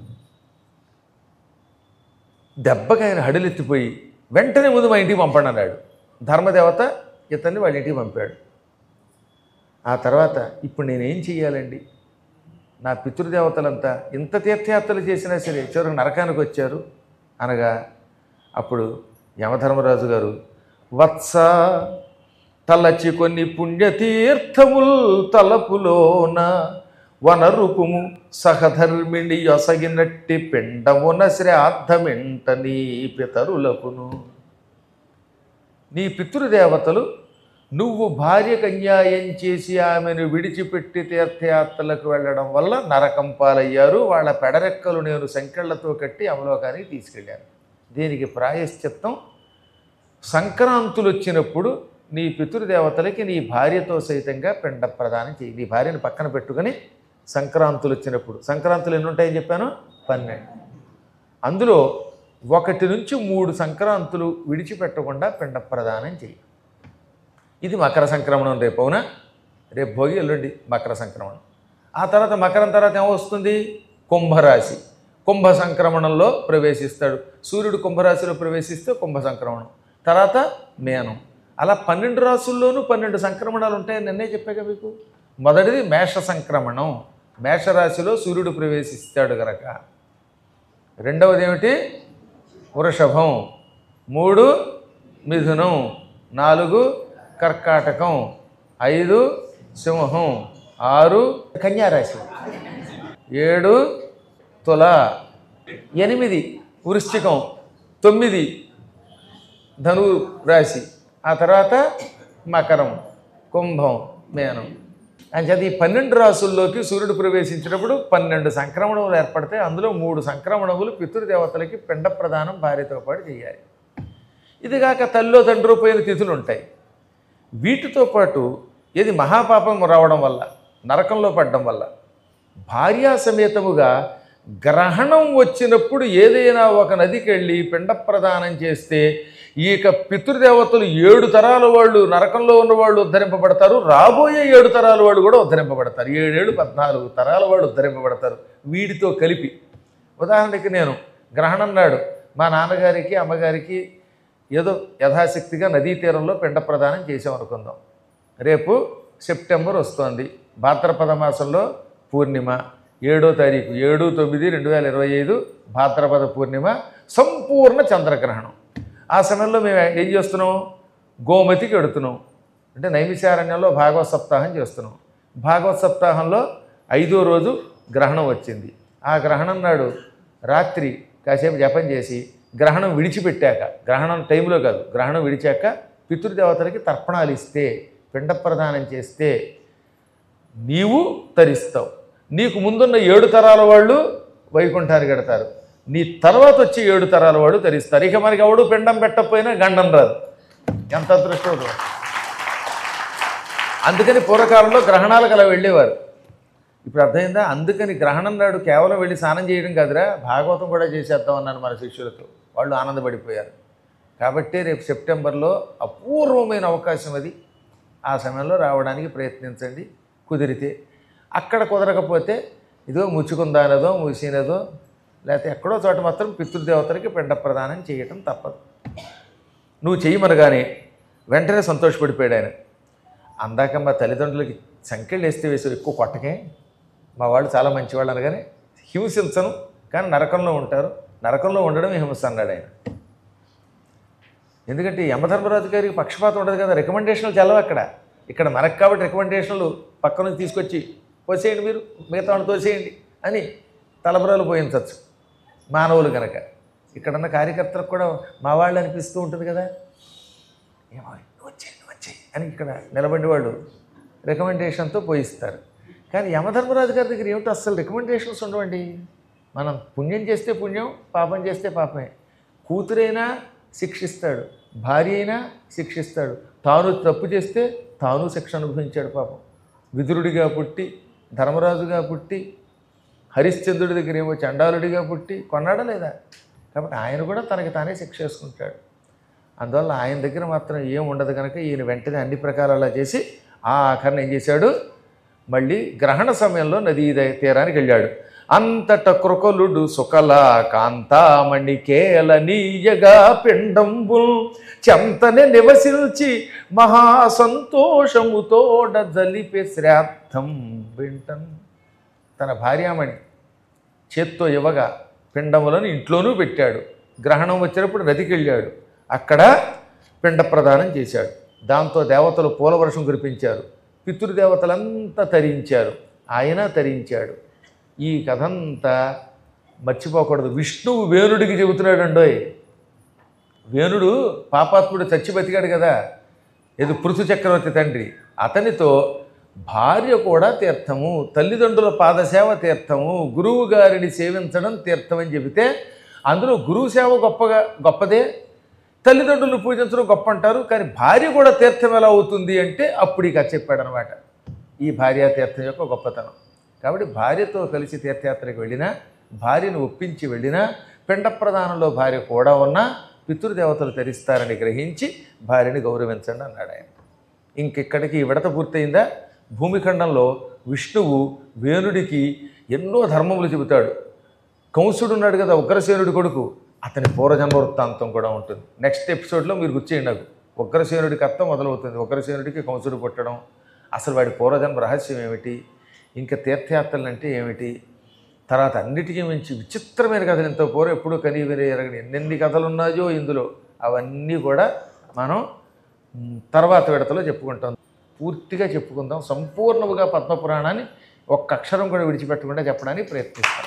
దెబ్బకి ఆయన హడలెత్తిపోయి వెంటనే ముందు మా ఇంటికి పంపండి అన్నాడు ధర్మదేవత ఇతన్ని వాళ్ళ ఇంటికి పంపాడు ఆ తర్వాత ఇప్పుడు నేనేం చెయ్యాలండి నా పితృదేవతలంతా ఇంత తీర్థయాత్రలు చేసినా సరే చివరికి నరకానికి వచ్చారు అనగా అప్పుడు యమధర్మరాజు గారు వత్స తలచి కొన్ని పుణ్యతీర్థముల్ తలపులోన వనరుపుము సహధర్మిణి యొసగినట్టి పిండమున శ్రాద్ధమెంట నీ పితరులకును నీ పితృదేవతలు నువ్వు భార్యకు అన్యాయం చేసి ఆమెను విడిచిపెట్టి తీర్థయాత్రలకు వెళ్ళడం వల్ల నరకం పాలయ్యారు వాళ్ళ పెడరెక్కలు నేను సంకెళ్లతో కట్టి అవలోకానికి తీసుకెళ్ళాను దీనికి ప్రాయశ్చిత్తం సంక్రాంతులు వచ్చినప్పుడు నీ పితృదేవతలకి నీ భార్యతో సైతంగా పిండ ప్రదానం చేయి నీ భార్యను పక్కన పెట్టుకొని సంక్రాంతులు వచ్చినప్పుడు సంక్రాంతులు ఎన్ని ఉంటాయని చెప్పాను పన్నెండు అందులో ఒకటి నుంచి మూడు సంక్రాంతులు విడిచిపెట్టకుండా పిండ ప్రదానం చేయి ఇది మకర సంక్రమణం రేపు అవునా రేపు భోగి ఎల్లుండి మకర సంక్రమణం ఆ తర్వాత మకరం తర్వాత ఏమొస్తుంది కుంభరాశి కుంభ సంక్రమణంలో ప్రవేశిస్తాడు సూర్యుడు కుంభరాశిలో ప్రవేశిస్తే కుంభ సంక్రమణం తర్వాత మేనం అలా పన్నెండు రాసుల్లోనూ పన్నెండు సంక్రమణాలు ఉంటాయని నిన్నే చెప్పాక మీకు మొదటిది మేష సంక్రమణం మేషరాశిలో సూర్యుడు ప్రవేశిస్తాడు గనక రెండవది ఏమిటి వృషభం మూడు మిథునం నాలుగు కర్కాటకం ఐదు సింహం ఆరు కన్యారాశి ఏడు తుల ఎనిమిది వృశ్చికం తొమ్మిది ధను రాశి ఆ తర్వాత మకరం కుంభం మేనం అంచేది ఈ పన్నెండు రాసుల్లోకి సూర్యుడు ప్రవేశించినప్పుడు పన్నెండు సంక్రమణములు ఏర్పడతాయి అందులో మూడు సంక్రమణములు పితృదేవతలకి పిండ ప్రదానం భార్యతో పాటు చేయాలి ఇదిగాక తల్లిలో తండ్రి పోయిన తిథులు ఉంటాయి వీటితో పాటు ఇది మహాపాపం రావడం వల్ల నరకంలో పడడం వల్ల భార్యా సమేతముగా గ్రహణం వచ్చినప్పుడు ఏదైనా ఒక నదికి వెళ్ళి పిండ ప్రదానం చేస్తే ఇక పితృదేవతలు ఏడు తరాల వాళ్ళు నరకంలో ఉన్న వాళ్ళు ఉద్ధరింపబడతారు రాబోయే ఏడు తరాల వాళ్ళు కూడా ఉద్ధరింపబడతారు ఏడేళ్ళు పద్నాలుగు తరాల వాళ్ళు ఉద్ధరింపబడతారు వీడితో కలిపి ఉదాహరణకి నేను గ్రహణం నాడు మా నాన్నగారికి అమ్మగారికి ఏదో యథాశక్తిగా నదీ తీరంలో పిండ ప్రదానం చేసామనుకుందాం రేపు సెప్టెంబర్ వస్తోంది భాద్రపద మాసంలో పూర్ణిమ ఏడో తారీఖు ఏడు తొమ్మిది రెండు వేల ఇరవై ఐదు భాద్రపద పూర్ణిమ సంపూర్ణ చంద్రగ్రహణం ఆ సమయంలో మేము ఏం చేస్తున్నాం గోమతికి వెడుతున్నాం అంటే నైమిషారణ్యంలో భాగవత సప్తాహం చేస్తున్నాం భాగవత సప్తాహంలో ఐదో రోజు గ్రహణం వచ్చింది ఆ గ్రహణం నాడు రాత్రి కాసేపు జపం చేసి గ్రహణం విడిచిపెట్టాక గ్రహణం టైంలో కాదు గ్రహణం విడిచాక పితృదేవతలకి తర్పణాలు ఇస్తే పిండ ప్రదానం చేస్తే నీవు తరిస్తావు నీకు ముందున్న ఏడు తరాల వాళ్ళు వైకుంఠానికి కడతారు నీ తర్వాత వచ్చి ఏడు తరాల వాడు తరిస్తారు ఇక మనకి ఎవడు పిండం పెట్టకపోయినా గండం రాదు ఎంత అదృష్టం అందుకని పూర్వకాలంలో గ్రహణాలకు అలా వెళ్ళేవారు ఇప్పుడు అర్థమైందా అందుకని గ్రహణం నాడు కేవలం వెళ్ళి స్నానం చేయడం కాదురా భాగవతం కూడా చేసేద్దాం అన్నాను మన శిష్యులతో వాళ్ళు ఆనందపడిపోయారు కాబట్టి రేపు సెప్టెంబర్లో అపూర్వమైన అవకాశం అది ఆ సమయంలో రావడానికి ప్రయత్నించండి కుదిరితే అక్కడ కుదరకపోతే ఇదో ముచ్చుకుందానదో మూసినదో లేకపోతే ఎక్కడో చోట మాత్రం పితృదేవతలకి పిండ ప్రదానం చేయటం తప్పదు నువ్వు చేయమనగానే వెంటనే సంతోషపడిపోయాడు ఆయన అందాక మా తల్లిదండ్రులకి సంఖ్యలు వేస్తే వేసి ఎక్కువ కొట్టకే మా వాళ్ళు చాలా మంచివాళ్ళు అనగానే హింసించను కానీ నరకంలో ఉంటారు నరకంలో ఉండడం హింస అన్నాడు ఆయన ఎందుకంటే యమధర్మరాజు గారికి పక్షపాతం ఉండదు కదా రికమెండేషన్లు చల్లవు అక్కడ ఇక్కడ మనకు కాబట్టి రికమెండేషన్లు పక్క నుంచి తీసుకొచ్చి పోసేయండి మీరు మిగతా వాళ్ళు తోసేయండి అని తలబరాలు పోయించవచ్చు మానవులు కనుక ఇక్కడున్న కార్యకర్తలకు కూడా మా వాళ్ళు అనిపిస్తూ ఉంటుంది కదా ఏమో నువ్వు వచ్చేయి నువ్వు వచ్చేయి అని ఇక్కడ నిలబడి వాళ్ళు రికమెండేషన్తో పోయిస్తారు కానీ యమధర్మరాజు గారి దగ్గర ఏమిటో అస్సలు రికమెండేషన్స్ ఉండవండి మనం పుణ్యం చేస్తే పుణ్యం పాపం చేస్తే పాపమే కూతురైనా శిక్షిస్తాడు భార్య అయినా శిక్షిస్తాడు తాను తప్పు చేస్తే తాను శిక్ష అనుభవించాడు పాపం విదురుడిగా పుట్టి ధర్మరాజుగా పుట్టి హరిశ్చంద్రుడి దగ్గర ఏమో చండాలుడిగా పుట్టి కొన్నాడా లేదా కాబట్టి ఆయన కూడా తనకి తానే శిక్ష చేసుకుంటాడు అందువల్ల ఆయన దగ్గర మాత్రం ఏం ఉండదు కనుక ఈయన వెంటనే అన్ని ప్రకారాలా చేసి ఆ ఆఖరణ ఏం చేశాడు మళ్ళీ గ్రహణ సమయంలో నదీ ద- తీరానికి వెళ్ళాడు అంతట కృకలుడు సుకల కాంతామణి కేల నీయగా పిండంబు చెంతనే నివసించి మహా సంతోషముతోడ జలిపే శ్రాద్ధం వింటన్ తన భార్యామణి చేత్తో ఇవ్వగా పిండములను ఇంట్లోనూ పెట్టాడు గ్రహణం వచ్చినప్పుడు నదికి వెళ్ళాడు అక్కడ పిండ ప్రదానం చేశాడు దాంతో దేవతలు పూలవర్షం కురిపించారు పితృదేవతలంతా తరించారు ఆయన తరించాడు ఈ కథంతా మర్చిపోకూడదు విష్ణువు వేణుడికి చెబుతున్నాడండోయ్ వేణుడు పాపాత్ముడు చచ్చి బతికాడు కదా ఇది పృథు చక్రవర్తి తండ్రి అతనితో భార్య కూడా తీర్థము తల్లిదండ్రుల పాదసేవ తీర్థము గురువు గారిని సేవించడం తీర్థం అని చెబితే అందులో గురువు సేవ గొప్పగా గొప్పదే తల్లిదండ్రులు పూజించడం గొప్ప అంటారు కానీ భార్య కూడా తీర్థం ఎలా అవుతుంది అంటే అప్పుడు ఇక చెప్పాడనమాట ఈ భార్యా తీర్థం యొక్క గొప్పతనం కాబట్టి భార్యతో కలిసి తీర్థయాత్రకు వెళ్ళినా భార్యను ఒప్పించి వెళ్ళినా పిండ ప్రదానంలో భార్య కూడా ఉన్నా పితృదేవతలు తరిస్తారని గ్రహించి భార్యని గౌరవించండి అన్నాడు ఆయన ఇంకెక్కడికి ఈ విడత పూర్తయిందా భూమిఖండంలో విష్ణువు వేణుడికి ఎన్నో ధర్మములు చెబుతాడు కంసుడు ఉన్నాడు కదా ఉగ్రసేనుడి కొడుకు అతని పూర్వజన్మ వృత్తాంతం కూడా ఉంటుంది నెక్స్ట్ ఎపిసోడ్లో మీరు గుర్చేయండి నాకు ఉగ్రసేనుడికి అర్థం మొదలవుతుంది ఉగ్రసేనుడికి కంసుడు పుట్టడం అసలు వాడి పూర్వజన్మ రహస్యం ఏమిటి ఇంకా తీర్థయాత్రలు అంటే ఏమిటి తర్వాత అన్నిటికీ మించి విచిత్రమైన కథలు ఎంతో పూర్వం ఎప్పుడూ కనీ వినే ఎరగని ఎన్నెన్ని కథలు ఉన్నాయో ఇందులో అవన్నీ కూడా మనం మ్, తర్వాత విడతలో చెప్పుకుంటాం పూర్తిగా చెప్పుకుందాం సంపూర్ణముగా పద్మపురాణాన్ని ఒక్క అక్షరం కూడా విడిచిపెట్టకుండా చెప్పడానికి ప్రయత్నిస్తాం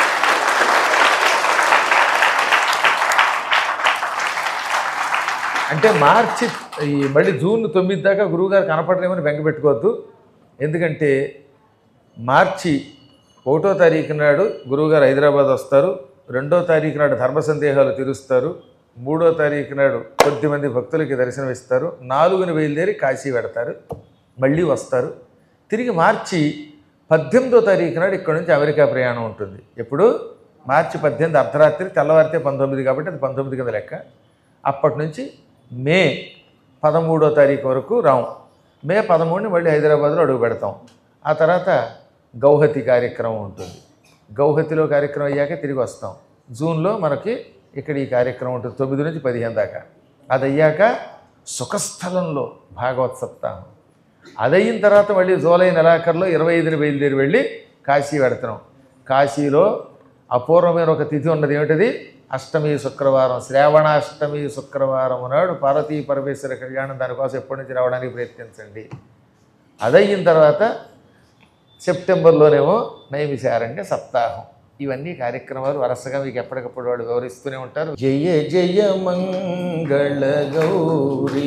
అంటే మార్చి ఈ మళ్ళీ జూన్ తొమ్మిది దాకా గురువుగారు కనపడలేమని బెంగ పెట్టుకోవద్దు ఎందుకంటే మార్చి ఒకటో తారీఖు నాడు గురువుగారు హైదరాబాద్ వస్తారు రెండో తారీఖు నాడు ధర్మ సందేహాలు తీరుస్తారు మూడో తారీఖు నాడు కొద్దిమంది భక్తులకి దర్శనం ఇస్తారు నాలుగుని బయలుదేరి కాశీ పెడతారు మళ్ళీ వస్తారు తిరిగి మార్చి పద్దెనిమిదో తారీఖు నాడు ఇక్కడ నుంచి అమెరికా ప్రయాణం ఉంటుంది ఎప్పుడు మార్చి పద్దెనిమిది అర్ధరాత్రి తెల్లవారితే పంతొమ్మిది కాబట్టి అది పంతొమ్మిది కింద లెక్క అప్పటి నుంచి మే పదమూడో తారీఖు వరకు రాం మే పదమూడుని మళ్ళీ హైదరాబాద్లో అడుగు పెడతాం ఆ తర్వాత గౌహతి కార్యక్రమం ఉంటుంది గౌహతిలో కార్యక్రమం అయ్యాక తిరిగి వస్తాం జూన్లో మనకి ఇక్కడ ఈ కార్యక్రమం ఉంటుంది తొమ్మిది నుంచి పదిహేను దాకా అది అయ్యాక సుఖస్థలంలో భాగవత్ సప్తాహం అదయిన తర్వాత మళ్ళీ జూలై నెలాఖరులో ఇరవై ఐదుని బయలుదేరి వెళ్ళి కాశీ పెడతాం కాశీలో అపూర్వమైన ఒక తిథి ఉన్నది ఏమిటది అష్టమి శుక్రవారం శ్రావణాష్టమి శుక్రవారం నాడు పార్వతీ పరమేశ్వర కళ్యాణం దానికోసం ఎప్పటి నుంచి రావడానికి ప్రయత్నించండి అదయిన తర్వాత సెప్టెంబర్లోనేమో నైమిషారణ్య సప్తాహం ఇవన్నీ కార్యక్రమాలు వరుసగా మీకు ఎప్పటికప్పుడు వాళ్ళు వివరిస్తూనే ఉంటారు జయ జయ మంగళ గౌరీ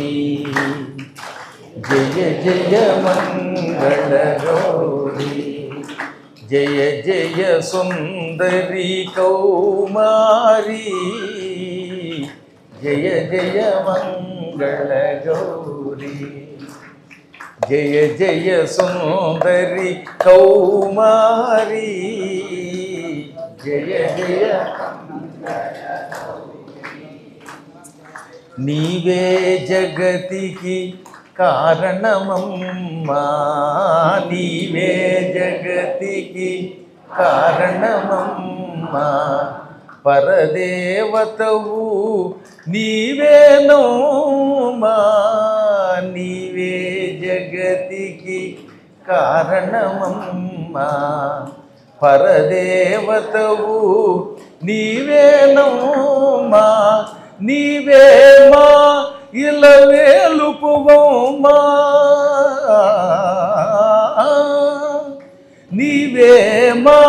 జయ జయ మంగళ గౌరీ జయ జయ సుందరి కౌమారి జయ జయ మంగళ గౌరీ జయ జయ సుందరి కౌమారి జయ జయ నీవే జగతికి కారణమమ్మా నీవే జగతికి కారణమమ్మా పరదేవతవు నీవేనోమా నీవే జగతికి కారణమమ్మా పరదేవతవు నీవేనోమా నీవే మా ఇలవేలుపువమ్మా నీవే మా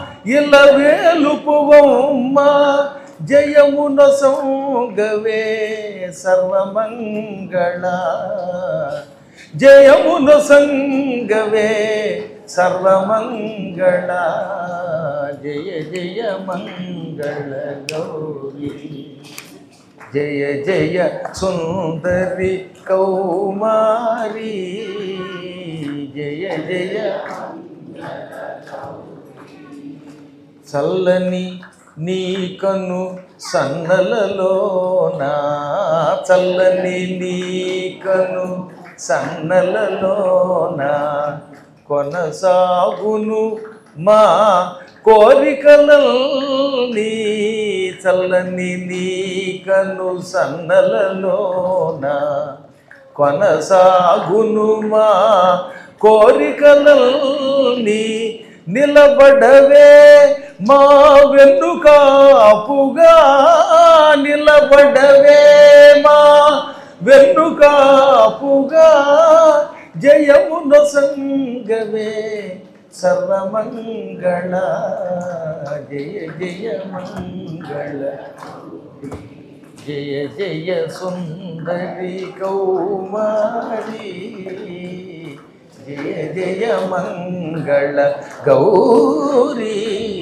ఇలవేలుపువమ్మా జయమున సంగవే సర్వమంగళ జయమున సంగవే సర్వమంగళ జయ జయ మంగళ గౌరీ జయ జయ సుందరి కౌమారి జయ జయ చల్లని నీ కను సన్నలలోనా చల్లని నీ కను సన్నలలోనా కొనసాగును మా కోరికలల్ని చల్లని నీ కను సన్నలలోనా కొనసాగును మా కోరికలల్ని నిలబడవే మా వెన్నుకాపుగా నిలబడవే మా వెన్నుకాపుగా జయమున సంగవే సర్వమంగళ జయ జయ మంగళ జయ జయ సుందరి కౌమారి జయ జయ మంగళ గౌరీ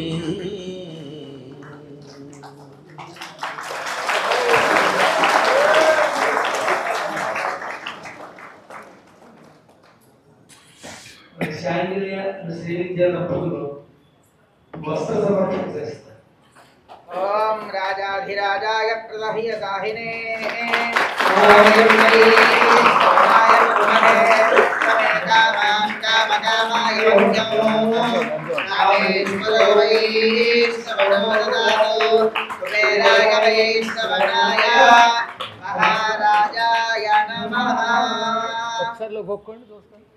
శాండిల్య శ్రీ విద్యా దంపతులు వస్త్ర సమర్పణ చేస్తారు ఓం రాజాధిరాజాయ ప్రదహ్య సాహినే మహారాజాయ నమః ఒకసారి గొక్కండి చూస్తాను